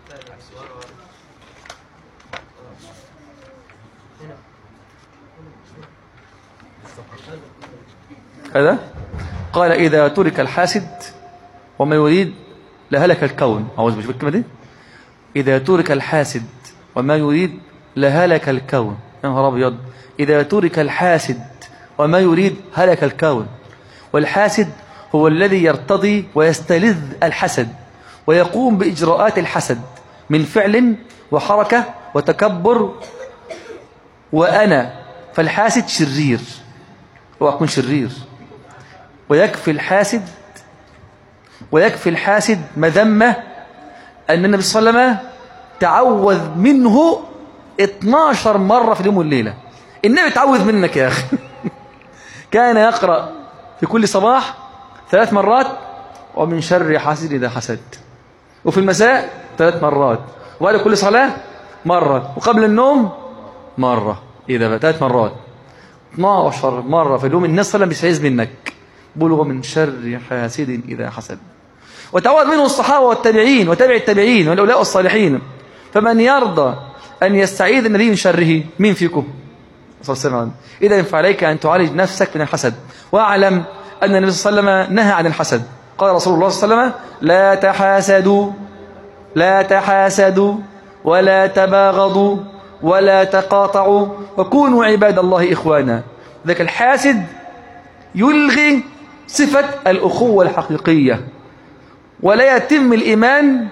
هذا قال إذا ترك الحاسد وما يريد لهلك الكون أعوذ بالله بالكلمة دي إذا ترك الحاسد وما يريد لهلك الكون يا نهار أبيض إذا ترك الحاسد وما يريد هلك الكون والحاسد هو الذي يرتضي ويستلذ الحسد ويقوم بإجراءات الحسد من فعل وحركة وتكبر وأنا فالحاسد شرير وأكون شرير ويكفي الحاسد ويكفي الحاسد مذمة أن النبي صلى الله عليه وسلم تعوذ منه 12 مرة في اليوم والليلة النبي تعوذ منك يا أخي كان يقرأ في كل صباح ثلاث مرات ومن شر حاسد إذا حسد وفي المساء ثلاث مرات وقال كل صلاة مرة وقبل النوم مرة إذا بقى ثلاث مرات 12 مرة في اليوم الناس صلى الله عليه وسلم منك بلغ من شر حاسد إذا حسد وتعوذ منه الصحابة والتابعين وتابع التابعين والأولاء الصالحين فمن يرضى أن يستعيذ النبي من شره مين فيكم صلى الله عليه وسلم إذا فعليك أن تعالج نفسك من الحسد واعلم أن النبي صلى الله عليه وسلم نهى عن الحسد قال رسول الله صلى الله عليه وسلم لا تحاسدوا لا تحاسدوا ولا تباغضوا ولا تقاطعوا وكونوا عباد الله إخوانا ذاك الحاسد يلغي صفة الأخوة الحقيقية ولا يتم الإيمان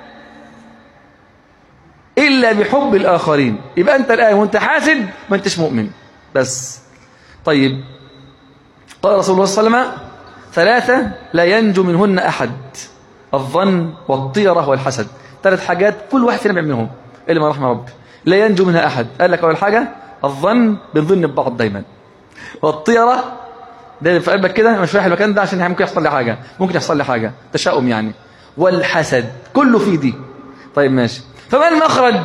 إلا بحب الآخرين يبقى أنت الآن وأنت حاسد ما أنتش مؤمن بس طيب قال رسول الله صلى الله عليه وسلم ثلاثة لا ينجو منهن أحد الظن والطيرة والحسد ثلاث حاجات كل واحد فينا بيعملهم إلا ما رحمه ربي لا ينجو منها أحد قال لك أول حاجة الظن بنظن ببعض دايما والطيرة دايما في قلبك كده مش رايح المكان ده عشان ممكن يحصل لي حاجة ممكن يحصل لي حاجة تشاؤم يعني والحسد كله في دي طيب ماشي فما المخرج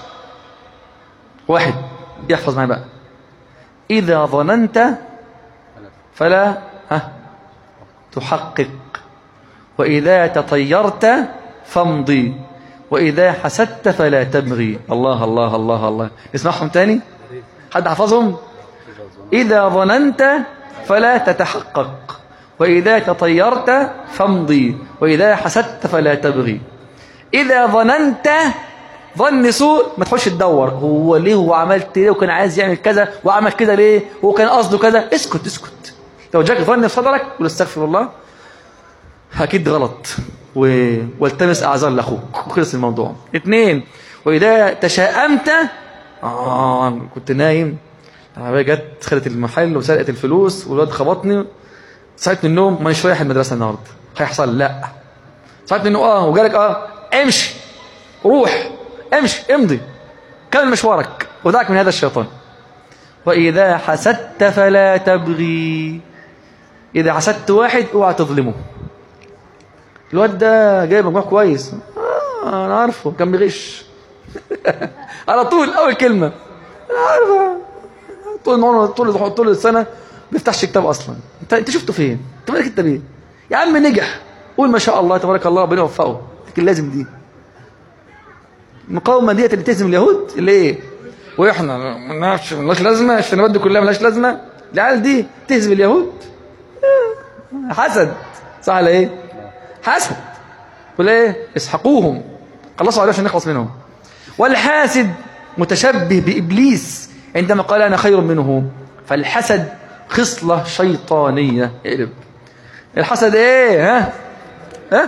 واحد يحفظ معي بقى إذا ظننت فلا ها تحقق وإذا تطيرت فامضي وإذا حسدت فلا تبغي الله الله الله الله اسمعهم تاني حد حفظهم إذا ظننت فلا تتحقق وإذا تطيرت فامضي وإذا حسدت فلا تبغي إذا ظننت ظن سوء ما تخش تدور هو ليه هو عملت ليه وكان عايز يعمل كذا وعمل كده ليه هو كان قصده كذا اسكت اسكت لو جاك ظن في صدرك قول استغفر الله اكيد غلط و... والتمس اعذار لاخوك وخلص الموضوع اثنين واذا تشاءمت اه كنت نايم العربيه جت خدت المحل وسرقت الفلوس والواد خبطني صحيت من النوم مانيش رايح المدرسه النهارده هيحصل لا صحيت من النوم اه وجالك اه امشي روح امشي امضي كمل مشوارك ودعك من هذا الشيطان وإذا حسدت فلا تبغي إذا حسدت واحد اوعى تظلمه الواد ده جايب مجموع كويس آه أنا عارفه كان بيغش على طول أول كلمة أنا عارفه طول النهار طول طول السنة ما بيفتحش كتاب أصلا أنت أنت شفته فين؟ أنت مالك أنت بيه؟ يا عم نجح قول ما شاء الله تبارك الله ربنا يوفقه لكن لازم دي المقاومة ديت اللي تهزم اليهود اللي ايه واحنا ما نعرفش ملهاش لازمه السنوات دي كلها ملهاش لازمه العيال دي تهزم اليهود حسد صح ولا ايه حسد ولا ايه اسحقوهم خلصوا عليه عشان نخلص منهم والحاسد متشبه بابليس عندما قال انا خير منه فالحسد خصله شيطانيه اقلب الحسد ايه ها ها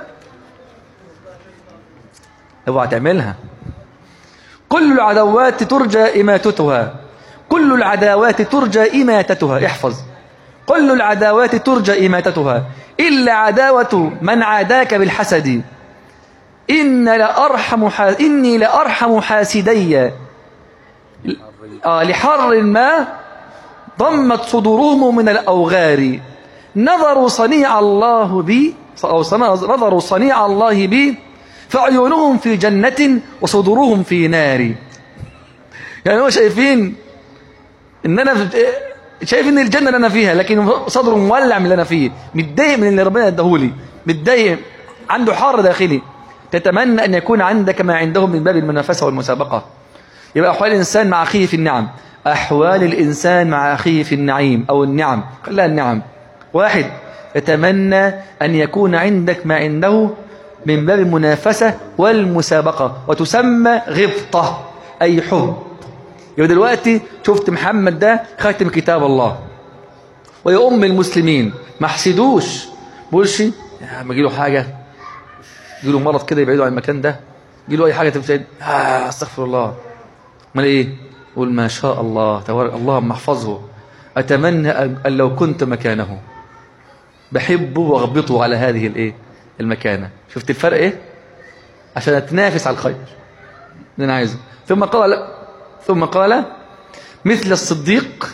اوعى تعملها كل العداوات ترجى إماتتها كل العداوات ترجى إماتتها احفظ كل العداوات ترجى إماتتها إلا عداوة من عاداك بالحسد إن لأرحم حا... إني لأرحم حاسدي آه لحر ما ضمت صدورهم من الأوغار نظروا صنيع الله بي أو نظروا صنيع الله بي فعيونهم في جنة وصدورهم في نار يعني هم شايفين ان انا شايف ان الجنه اللي انا فيها لكن صدره مولع من اللي انا فيه متضايق من اللي ربنا اداهولي متضايق عنده حار داخلي تتمنى ان يكون عندك ما عندهم من باب المنافسه والمسابقه يبقى احوال الانسان مع اخيه في النعم احوال الانسان مع اخيه في النعيم او النعم خليها النعم واحد يتمنى ان يكون عندك ما عنده من باب المنافسه والمسابقه وتسمى غبطه اي حب يبقى دلوقتي شفت محمد ده خاتم كتاب الله ويا ام المسلمين ما حسدوش بقولش يا عم له حاجه له مرض كده يبعدوا عن المكان ده له اي حاجه تبتعد آه استغفر الله امال ايه قول ما شاء الله تبارك اللهم احفظه اتمنى ان لو كنت مكانه بحبه واغبطه على هذه الايه المكانه شفت الفرق ايه عشان اتنافس على الخير اللي انا عايزه ثم قال ثم قال مثل الصديق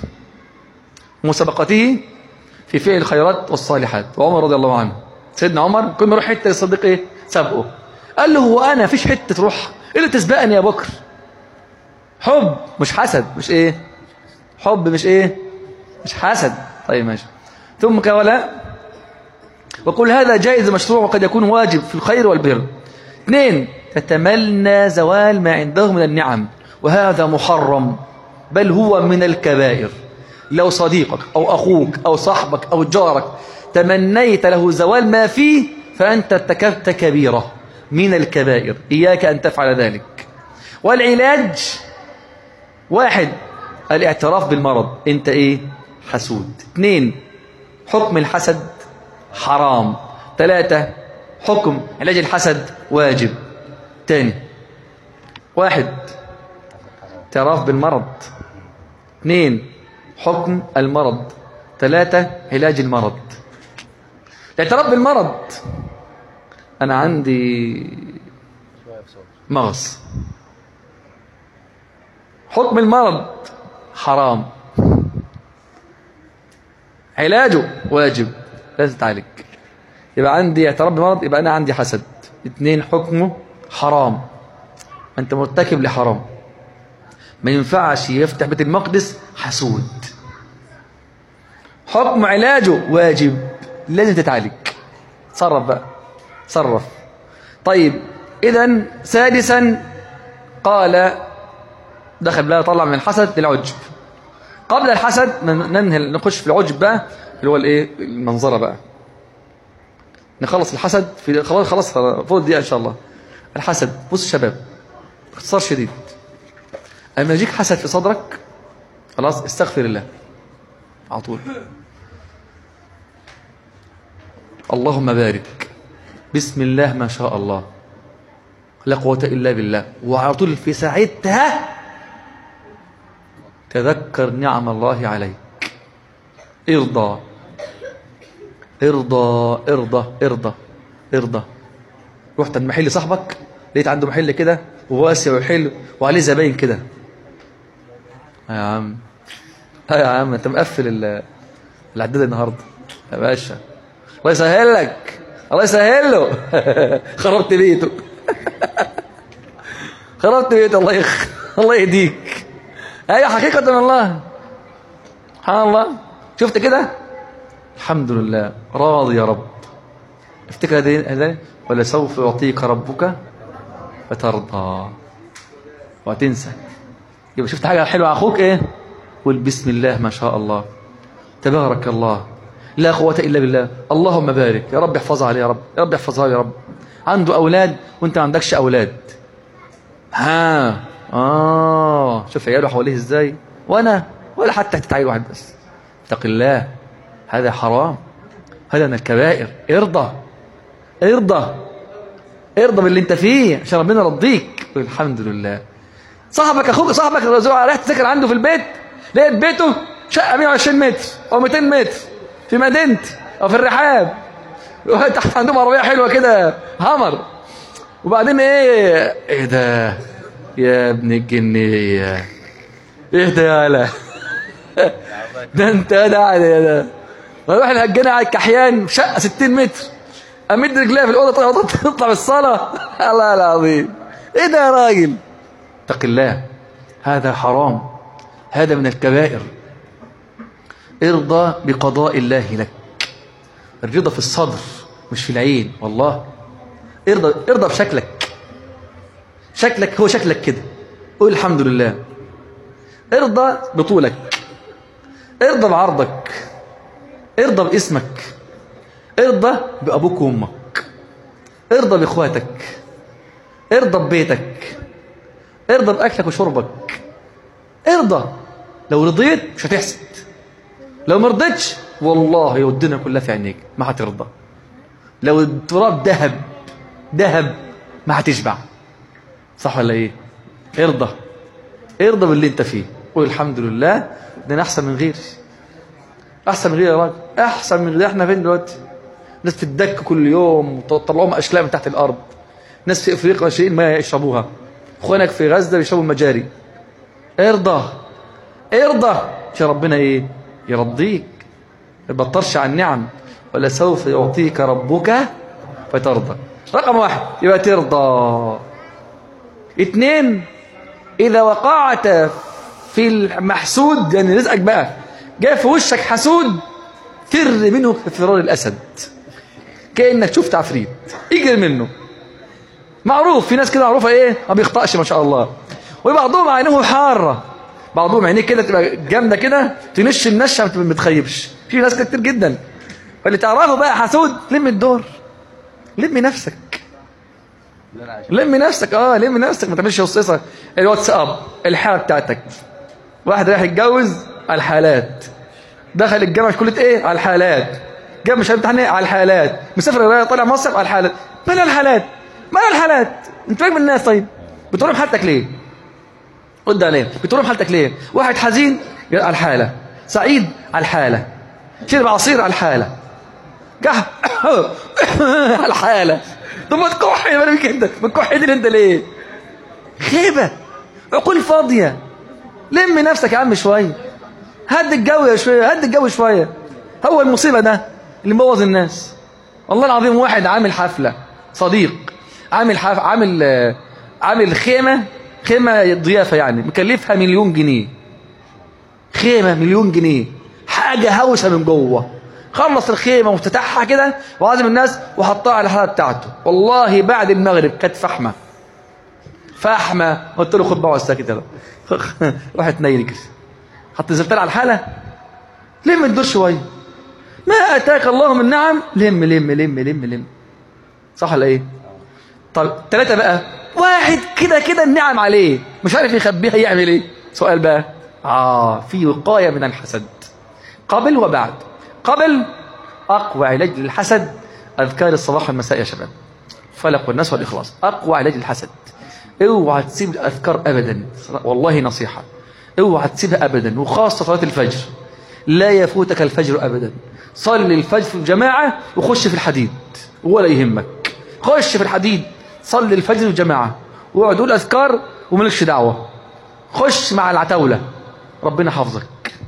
مسابقته في فعل الخيرات والصالحات وعمر رضي الله عنه سيدنا عمر كل ما يروح حته الصديق ايه سابقه قال له هو انا فيش حته تروح ايه اللي تسبقني يا بكر حب مش حسد مش ايه حب مش ايه مش حسد طيب ماشي ثم قال وقل هذا جائز مشروع وقد يكون واجب في الخير والبر اثنين تتمنى زوال ما عنده من النعم وهذا محرم بل هو من الكبائر لو صديقك أو أخوك أو صاحبك أو جارك تمنيت له زوال ما فيه فأنت ارتكبت كبيرة من الكبائر إياك أن تفعل ذلك والعلاج واحد الاعتراف بالمرض انت ايه حسود اثنين حكم الحسد حرام ثلاثة حكم علاج الحسد واجب تاني واحد اعتراف بالمرض اثنين حكم المرض ثلاثة علاج المرض الاعتراف بالمرض أنا عندي مغص حكم المرض حرام علاجه واجب لازم تعالج يبقى عندي اعتراف بالمرض يبقى أنا عندي حسد اثنين حكمه حرام أنت مرتكب لحرام ما ينفعش يفتح بيت المقدس حسود حكم علاجه واجب لازم تتعالج تصرف بقى تصرف طيب اذا سادسا قال دخل بقى طلع من الحسد للعجب قبل الحسد ننهي نخش في العجب بقى اللي هو الايه المنظره بقى نخلص الحسد في خلاص خلاص فوق الدقيقه ان شاء الله الحسد بص شباب باختصار شديد اما يجيك حسد في صدرك خلاص استغفر الله على طول اللهم بارك بسم الله ما شاء الله لا قوة إلا بالله وعلى طول في ساعتها تذكر نعم الله عليك ارضى ارضى ارضى ارضى ارضى رحت المحل صاحبك لقيت عنده محل كده وواسع وحلو وعليه زباين كده يا عم ها يا عم انت مقفل العداد النهارده يا باشا الله يسهل لك الله يسهل له خربت بيته خربت بيته الله يخ الله يهديك ايوه حقيقة والله سبحان الله شفت كده الحمد لله راضي يا رب افتكر هذا ولا سوف يعطيك ربك فترضى وتنسى يبقى شفت حاجة حلوة أخوك إيه قول بسم الله ما شاء الله تبارك الله لا قوة إلا بالله اللهم بارك يا رب احفظها عليه يا رب يا رب احفظها يا رب عنده أولاد وانت ما عندكش أولاد ها آه شوف عياله حواليه ازاي وانا ولا حتى هتتعين واحد بس اتق الله هذا حرام هذا من الكبائر ارضى ارضى ارضى باللي انت فيه عشان ربنا يرضيك الحمد لله صاحبك اخوك صاحبك رايح تسكن عنده في البيت لقيت بيته شقه 120 متر او 200 متر في مدينتي او في الرحاب تحت عندهم عربيه حلوه كده همر وبعدين ايه ايه ده يا ابن الجنيه ايه ده يا لا ده انت ده يا ده نروح الهجانة على الكحيان شقه 60 متر امد رجليها في الاوضه تطلع بالصلاه الله العظيم ايه ده يا راجل اتق الله هذا حرام هذا من الكبائر ارضى بقضاء الله لك الرضا في الصدر مش في العين والله ارضى ارضى بشكلك شكلك هو شكلك كده قول الحمد لله ارضى بطولك ارضى بعرضك ارضى باسمك ارضى بأبوك وأمك ارضى بإخواتك ارضى ببيتك ارضى بأكلك وشربك ارضى لو رضيت مش هتحسد لو ما رضيتش والله لو الدنيا كلها في عينيك ما هترضى لو التراب ذهب ذهب ما هتشبع صح ولا ايه ارضى ارضى باللي انت فيه قول الحمد لله ده انا احسن من غيري احسن من غيري يا راجل احسن من غيري احنا فين دلوقتي ناس تدك كل يوم وتطلعهم اشلاء من تحت الارض ناس في افريقيا شايلين ميه يشربوها اخوانك في غزه بيشربوا المجاري ارضى ارضى عشان ربنا ايه يرضيك ما تبطرش عن النعم ولا سوف يعطيك ربك فترضى رقم واحد يبقى ترضى اثنين إذا وقعت في المحسود يعني رزقك بقى جاء في وشك حسود فر منه كفرار الأسد كأنك شفت عفريت اجري منه معروف في ناس كده معروفة ايه ما بيخطأش ما شاء الله وبعضهم عينه حارة بعضهم عينيه كده تبقى جامدة كده تنش النشة ما تخيبش في ناس كده كتير جدا فاللي تعرفه بقى حسود لم الدور لم نفسك لم نفسك اه لم نفسك ما تعملش وصيصه الواتساب الحاله بتاعتك واحد رايح يتجوز على الحالات دخل الجامعه في كليه ايه على الحالات جاب مش امتحان ايه على الحالات مسافر طالع مصيف على الحالات مال الحالات مال الحالات انت فاهم الناس طيب بتقول لهم حالتك ليه رد عليه بتقول لهم حالتك ليه واحد حزين على الحاله سعيد على الحاله شرب عصير على الحاله كح على الحاله طب ما تكح يا مالك انت بتكح انت ليه خيبه عقول فاضيه لم نفسك يا عم شويه هد الجو يا شويه هد الجو شويه هو المصيبه ده اللي مبوظ الناس والله العظيم واحد عامل حفله صديق عامل حف... عامل عامل خيمه خيمه ضيافه يعني مكلفها مليون جنيه خيمه مليون جنيه حاجه هوسه من جوه خلص الخيمه وافتتحها كده وعزم الناس وحطها على الحاله بتاعته والله بعد المغرب كانت فحمه فحمه قلت له خد بقى ساكت يلا راحت نايل كده حط الزلتان على الحاله لم الدور شويه ما اتاك الله من نعم لم لم لم لم لم صح ولا ايه طب ثلاثه بقى واحد كده كده النعم عليه مش عارف يخبيها يعمل ايه سؤال بقى اه في وقايه من الحسد قبل وبعد قبل أقوى علاج للحسد أذكار الصباح والمساء يا شباب فلق والناس والإخلاص أقوى علاج للحسد اوعى تسيب الأذكار أبدا والله نصيحة اوعى تسيبها أبدا وخاصة صلاة الفجر لا يفوتك الفجر أبدا صلي الفجر في الجماعة وخش في الحديد ولا يهمك خش في الحديد صلي الفجر في الجماعة واقعد قول أذكار وملكش دعوة خش مع العتاولة ربنا حافظك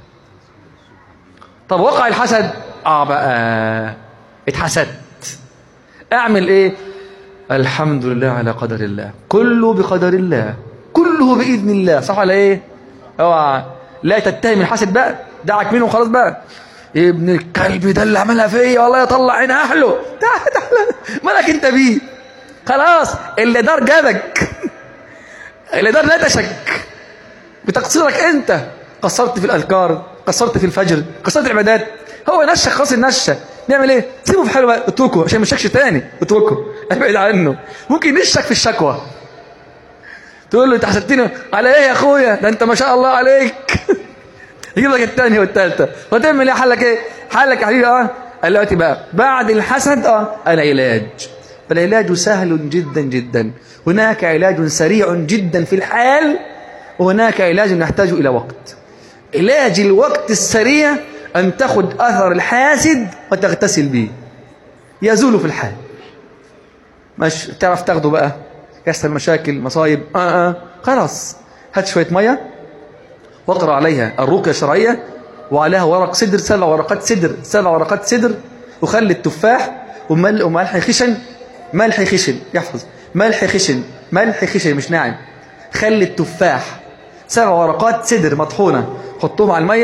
طب وقع الحسد اه بقى اتحسدت اعمل ايه الحمد لله على قدر الله كله بقدر الله كله باذن الله صح ولا ايه اوعى لا تتهم الحسد بقى دعك منه خلاص بقى ابن الكلب ده اللي عملها فيا والله يطلع عين اهله تعال تعال مالك انت بيه خلاص اللي دار جابك اللي دار نتشك بتقصيرك انت قصرت في الاذكار قصرت في الفجر قصرت العبادات هو نشك خلاص النشه نعمل ايه سيبه في حاله بقى اتركه عشان ما يشكش تاني اتركه ابعد عنه ممكن يشك في الشكوى تقول له انت حسدتني على ايه يا اخويا ده انت ما شاء الله عليك يجيب لك الثانيه والثالثه وتعمل ايه حلك ايه حلك يا حبيبي اه دلوقتي بقى بعد الحسد اه العلاج فالعلاج سهل جدا جدا هناك علاج سريع جدا في الحال وهناك علاج يحتاج الى وقت علاج الوقت السريع أن تأخذ أثر الحاسد وتغتسل به يزول في الحال مش تعرف تاخده بقى يحصل مشاكل مصايب آه آه خلاص هات شوية مية واقرأ عليها الرقية الشرعية وعليها ورق سدر سبع ورقات سدر سبع ورقات سدر وخلي التفاح ومل وملح خشن ملح خشن يحفظ ملح خشن ملح خشن مش ناعم خلي التفاح سبع ورقات سدر مطحونة حطهم على المية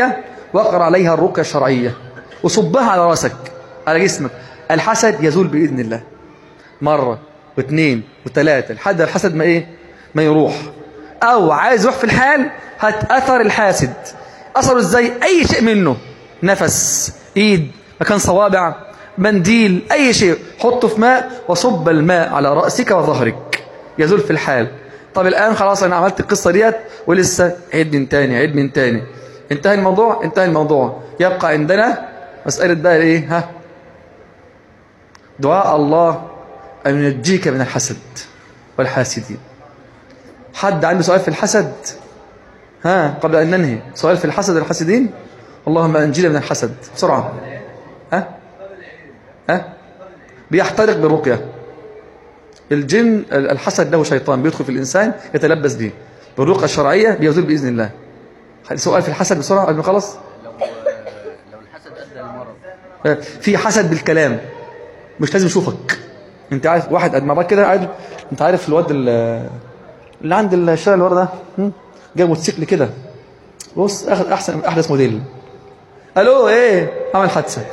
واقرأ عليها الرقية الشرعية وصبها على راسك على جسمك الحسد يزول بإذن الله مرة واثنين وثلاثة لحد الحسد ما إيه ما يروح أو عايز يروح في الحال هات أثر الحاسد أثره إزاي أي شيء منه نفس إيد مكان صوابع منديل أي شيء حطه في ماء وصب الماء على رأسك وظهرك يزول في الحال طب الآن خلاص أنا عملت القصة ديت ولسه عيد من تاني عيد من تاني انتهى الموضوع انتهى الموضوع يبقى عندنا مسألة بقى ايه ها دعاء الله أن ينجيك من الحسد والحاسدين حد عنده سؤال في الحسد ها قبل أن ننهي سؤال في الحسد والحاسدين اللهم أنجينا من الحسد بسرعة ها ها بيحترق بالرقية الجن الحسد له شيطان بيدخل في الإنسان يتلبس به بالرقية الشرعية بيزول بإذن الله سؤال في الحسد بسرعة قبل ما خلص لو لو الحسد ادى للمرض في حسد بالكلام مش لازم يشوفك انت عارف واحد قد مرات كده قاعد انت عارف الواد ال- اللي عند الشارع اللي ورا ده هم؟ جاب موتوسيكل كده بص اخد احسن احدث موديل الو ايه عمل حادثه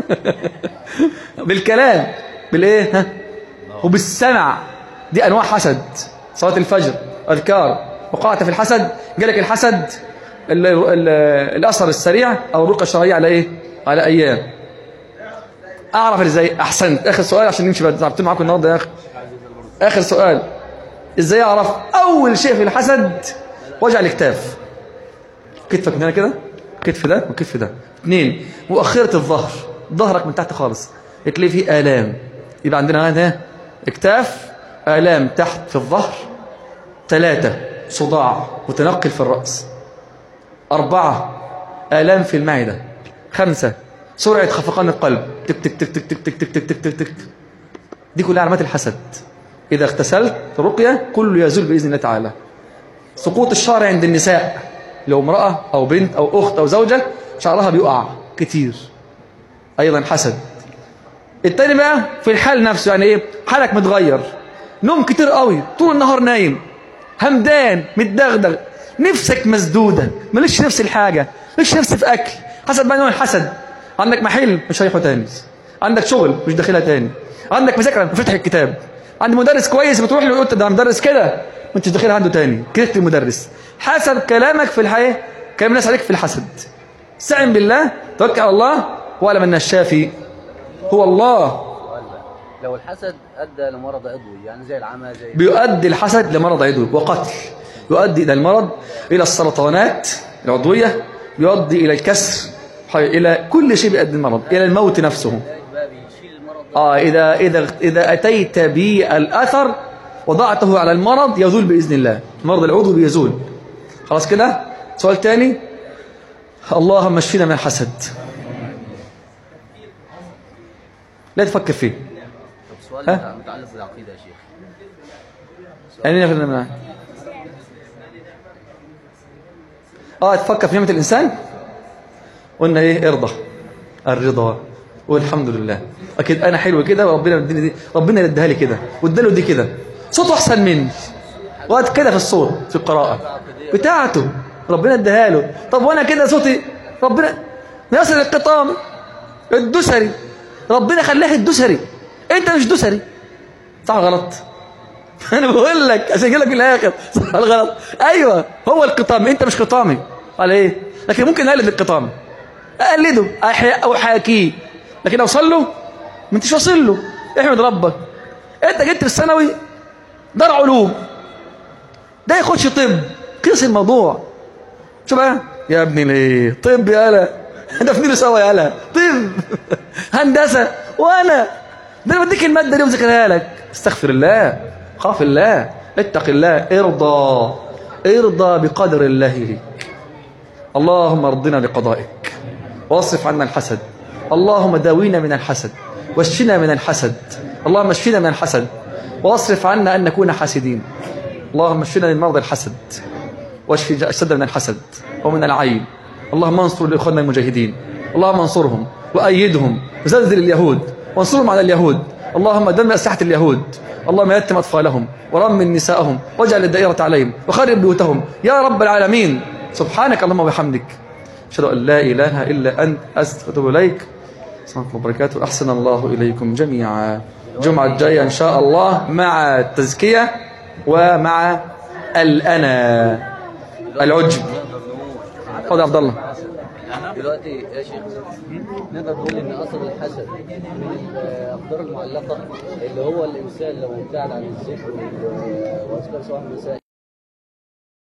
بالكلام بالايه ها وبالسمع دي انواع حسد صلاه الفجر اذكار وقعت في الحسد جالك الحسد ال ال الاثر السريع او الرقيه الشرعيه على ايه على ايام اعرف ازاي احسنت اخر سؤال عشان نمشي بقى تعبت معاكم النهارده يا اخي اخر سؤال ازاي اعرف اول شيء في الحسد وجع الاكتاف كتفك من هنا كده كتف ده وكتف ده اثنين مؤخرة الظهر ظهرك من تحت خالص تلاقي فيه آلام يبقى عندنا هنا اكتاف آلام تحت في الظهر ثلاثة صداع متنقل في الرأس أربعة آلام في المعدة خمسة سرعة خفقان القلب تك تك تك تك تك تك تك تك تك تك تك دي كلها علامات الحسد إذا اغتسلت رقية كله يزول بإذن الله تعالى سقوط الشعر عند النساء لو امرأة أو بنت أو أخت أو زوجة شعرها بيقع كتير أيضا حسد التاني بقى في الحال نفسه يعني إيه حالك متغير نوم كتير قوي طول النهار نايم همدان متدغدغ نفسك مسدودة مالكش نفس الحاجة مالكش نفس في أكل حسب بقى نوع الحسد عندك محل مش رايحه تاني عندك شغل مش داخلها تاني عندك مذاكرة مش فاتح الكتاب عند مدرس كويس بتروح له قلت ده مدرس كده ما انتش داخلها عنده تاني كرهت المدرس حسب كلامك في الحياة كلام الناس عليك في الحسد استعن بالله توكل على الله واعلم ان الشافي هو الله ولا لو الحسد ادى لمرض عضوي يعني زي العمى زي بيؤدي الحسد لمرض عضوي وقتل يؤدي إلى المرض إلى السرطانات العضوية يؤدي إلى الكسر إلى كل شيء بيؤدي المرض إلى الموت نفسه ذلك بقى بيشيل المرض آه إذا إذا إذا أتيت بالأثر وضعته على المرض يزول بإذن الله المرض العضوي بيزول خلاص كده سؤال تاني اللهم اشفينا من الحسد لا تفكر فيه طب سؤال ها؟ متعلق بالعقيده يا شيخ يعني نفذنا معاه اه تفكر في نعمة الإنسان قلنا ايه ارضى الرضا والحمد لله اكيد انا حلو كده وربنا مديني دي ربنا يديها لي كده واداله دي كده صوته احسن مني وقت كده في الصوت في القراءة بتاعته ربنا اداها له طب وانا كده صوتي ربنا يصل القطام الدسري ربنا خلاه الدسري انت مش دسري صح ولا غلط انا بقول لك عشان لك في الاخر صح ولا غلط ايوه هو القطام انت مش قطامي على ايه لكن ممكن اقلد القطام اقلده أحياء او حاكيه لكن اوصل له ما انتش واصل له احمد ربك انت جيت في الثانوي دار علوم ده يخش طب قيس الموضوع شوف بقى يا ابني ليه طب يالا احنا في سوا يالا طب هندسه وانا ده انا بديك الماده دي وذاكرها لك استغفر الله خاف الله اتق الله ارضى ارضى بقدر الله ليك اللهم ارضنا بقضائك واصرف عنا الحسد اللهم داوينا من الحسد واشفنا من الحسد اللهم اشفنا من الحسد واصرف عنا ان نكون حاسدين اللهم اشفنا من مرض الحسد واشفي جسدنا من الحسد ومن العين اللهم انصر لاخواننا المجاهدين اللهم انصرهم وايدهم وزلزل اليهود وانصرهم على اليهود اللهم دمر اسلحه اليهود اللهم يتم اطفالهم ورمم نساءهم واجعل الدائره عليهم وخرب بيوتهم يا رب العالمين سبحانك اللهم وبحمدك أشهد أن لا إله إلا أنت أستغفرك إليك السلام عليكم وبركاته أحسن الله إليكم جميعا الجمعة الجاية إن شاء الله مع التزكية ومع الأنا العجب خذ يا عبد الله دلوقتي يا شيخ نقدر نقول ان اصل الحسد من الاقدار المعلقه اللي هو الانسان لو ابتعد عن الذكر واذكار سواء مسائل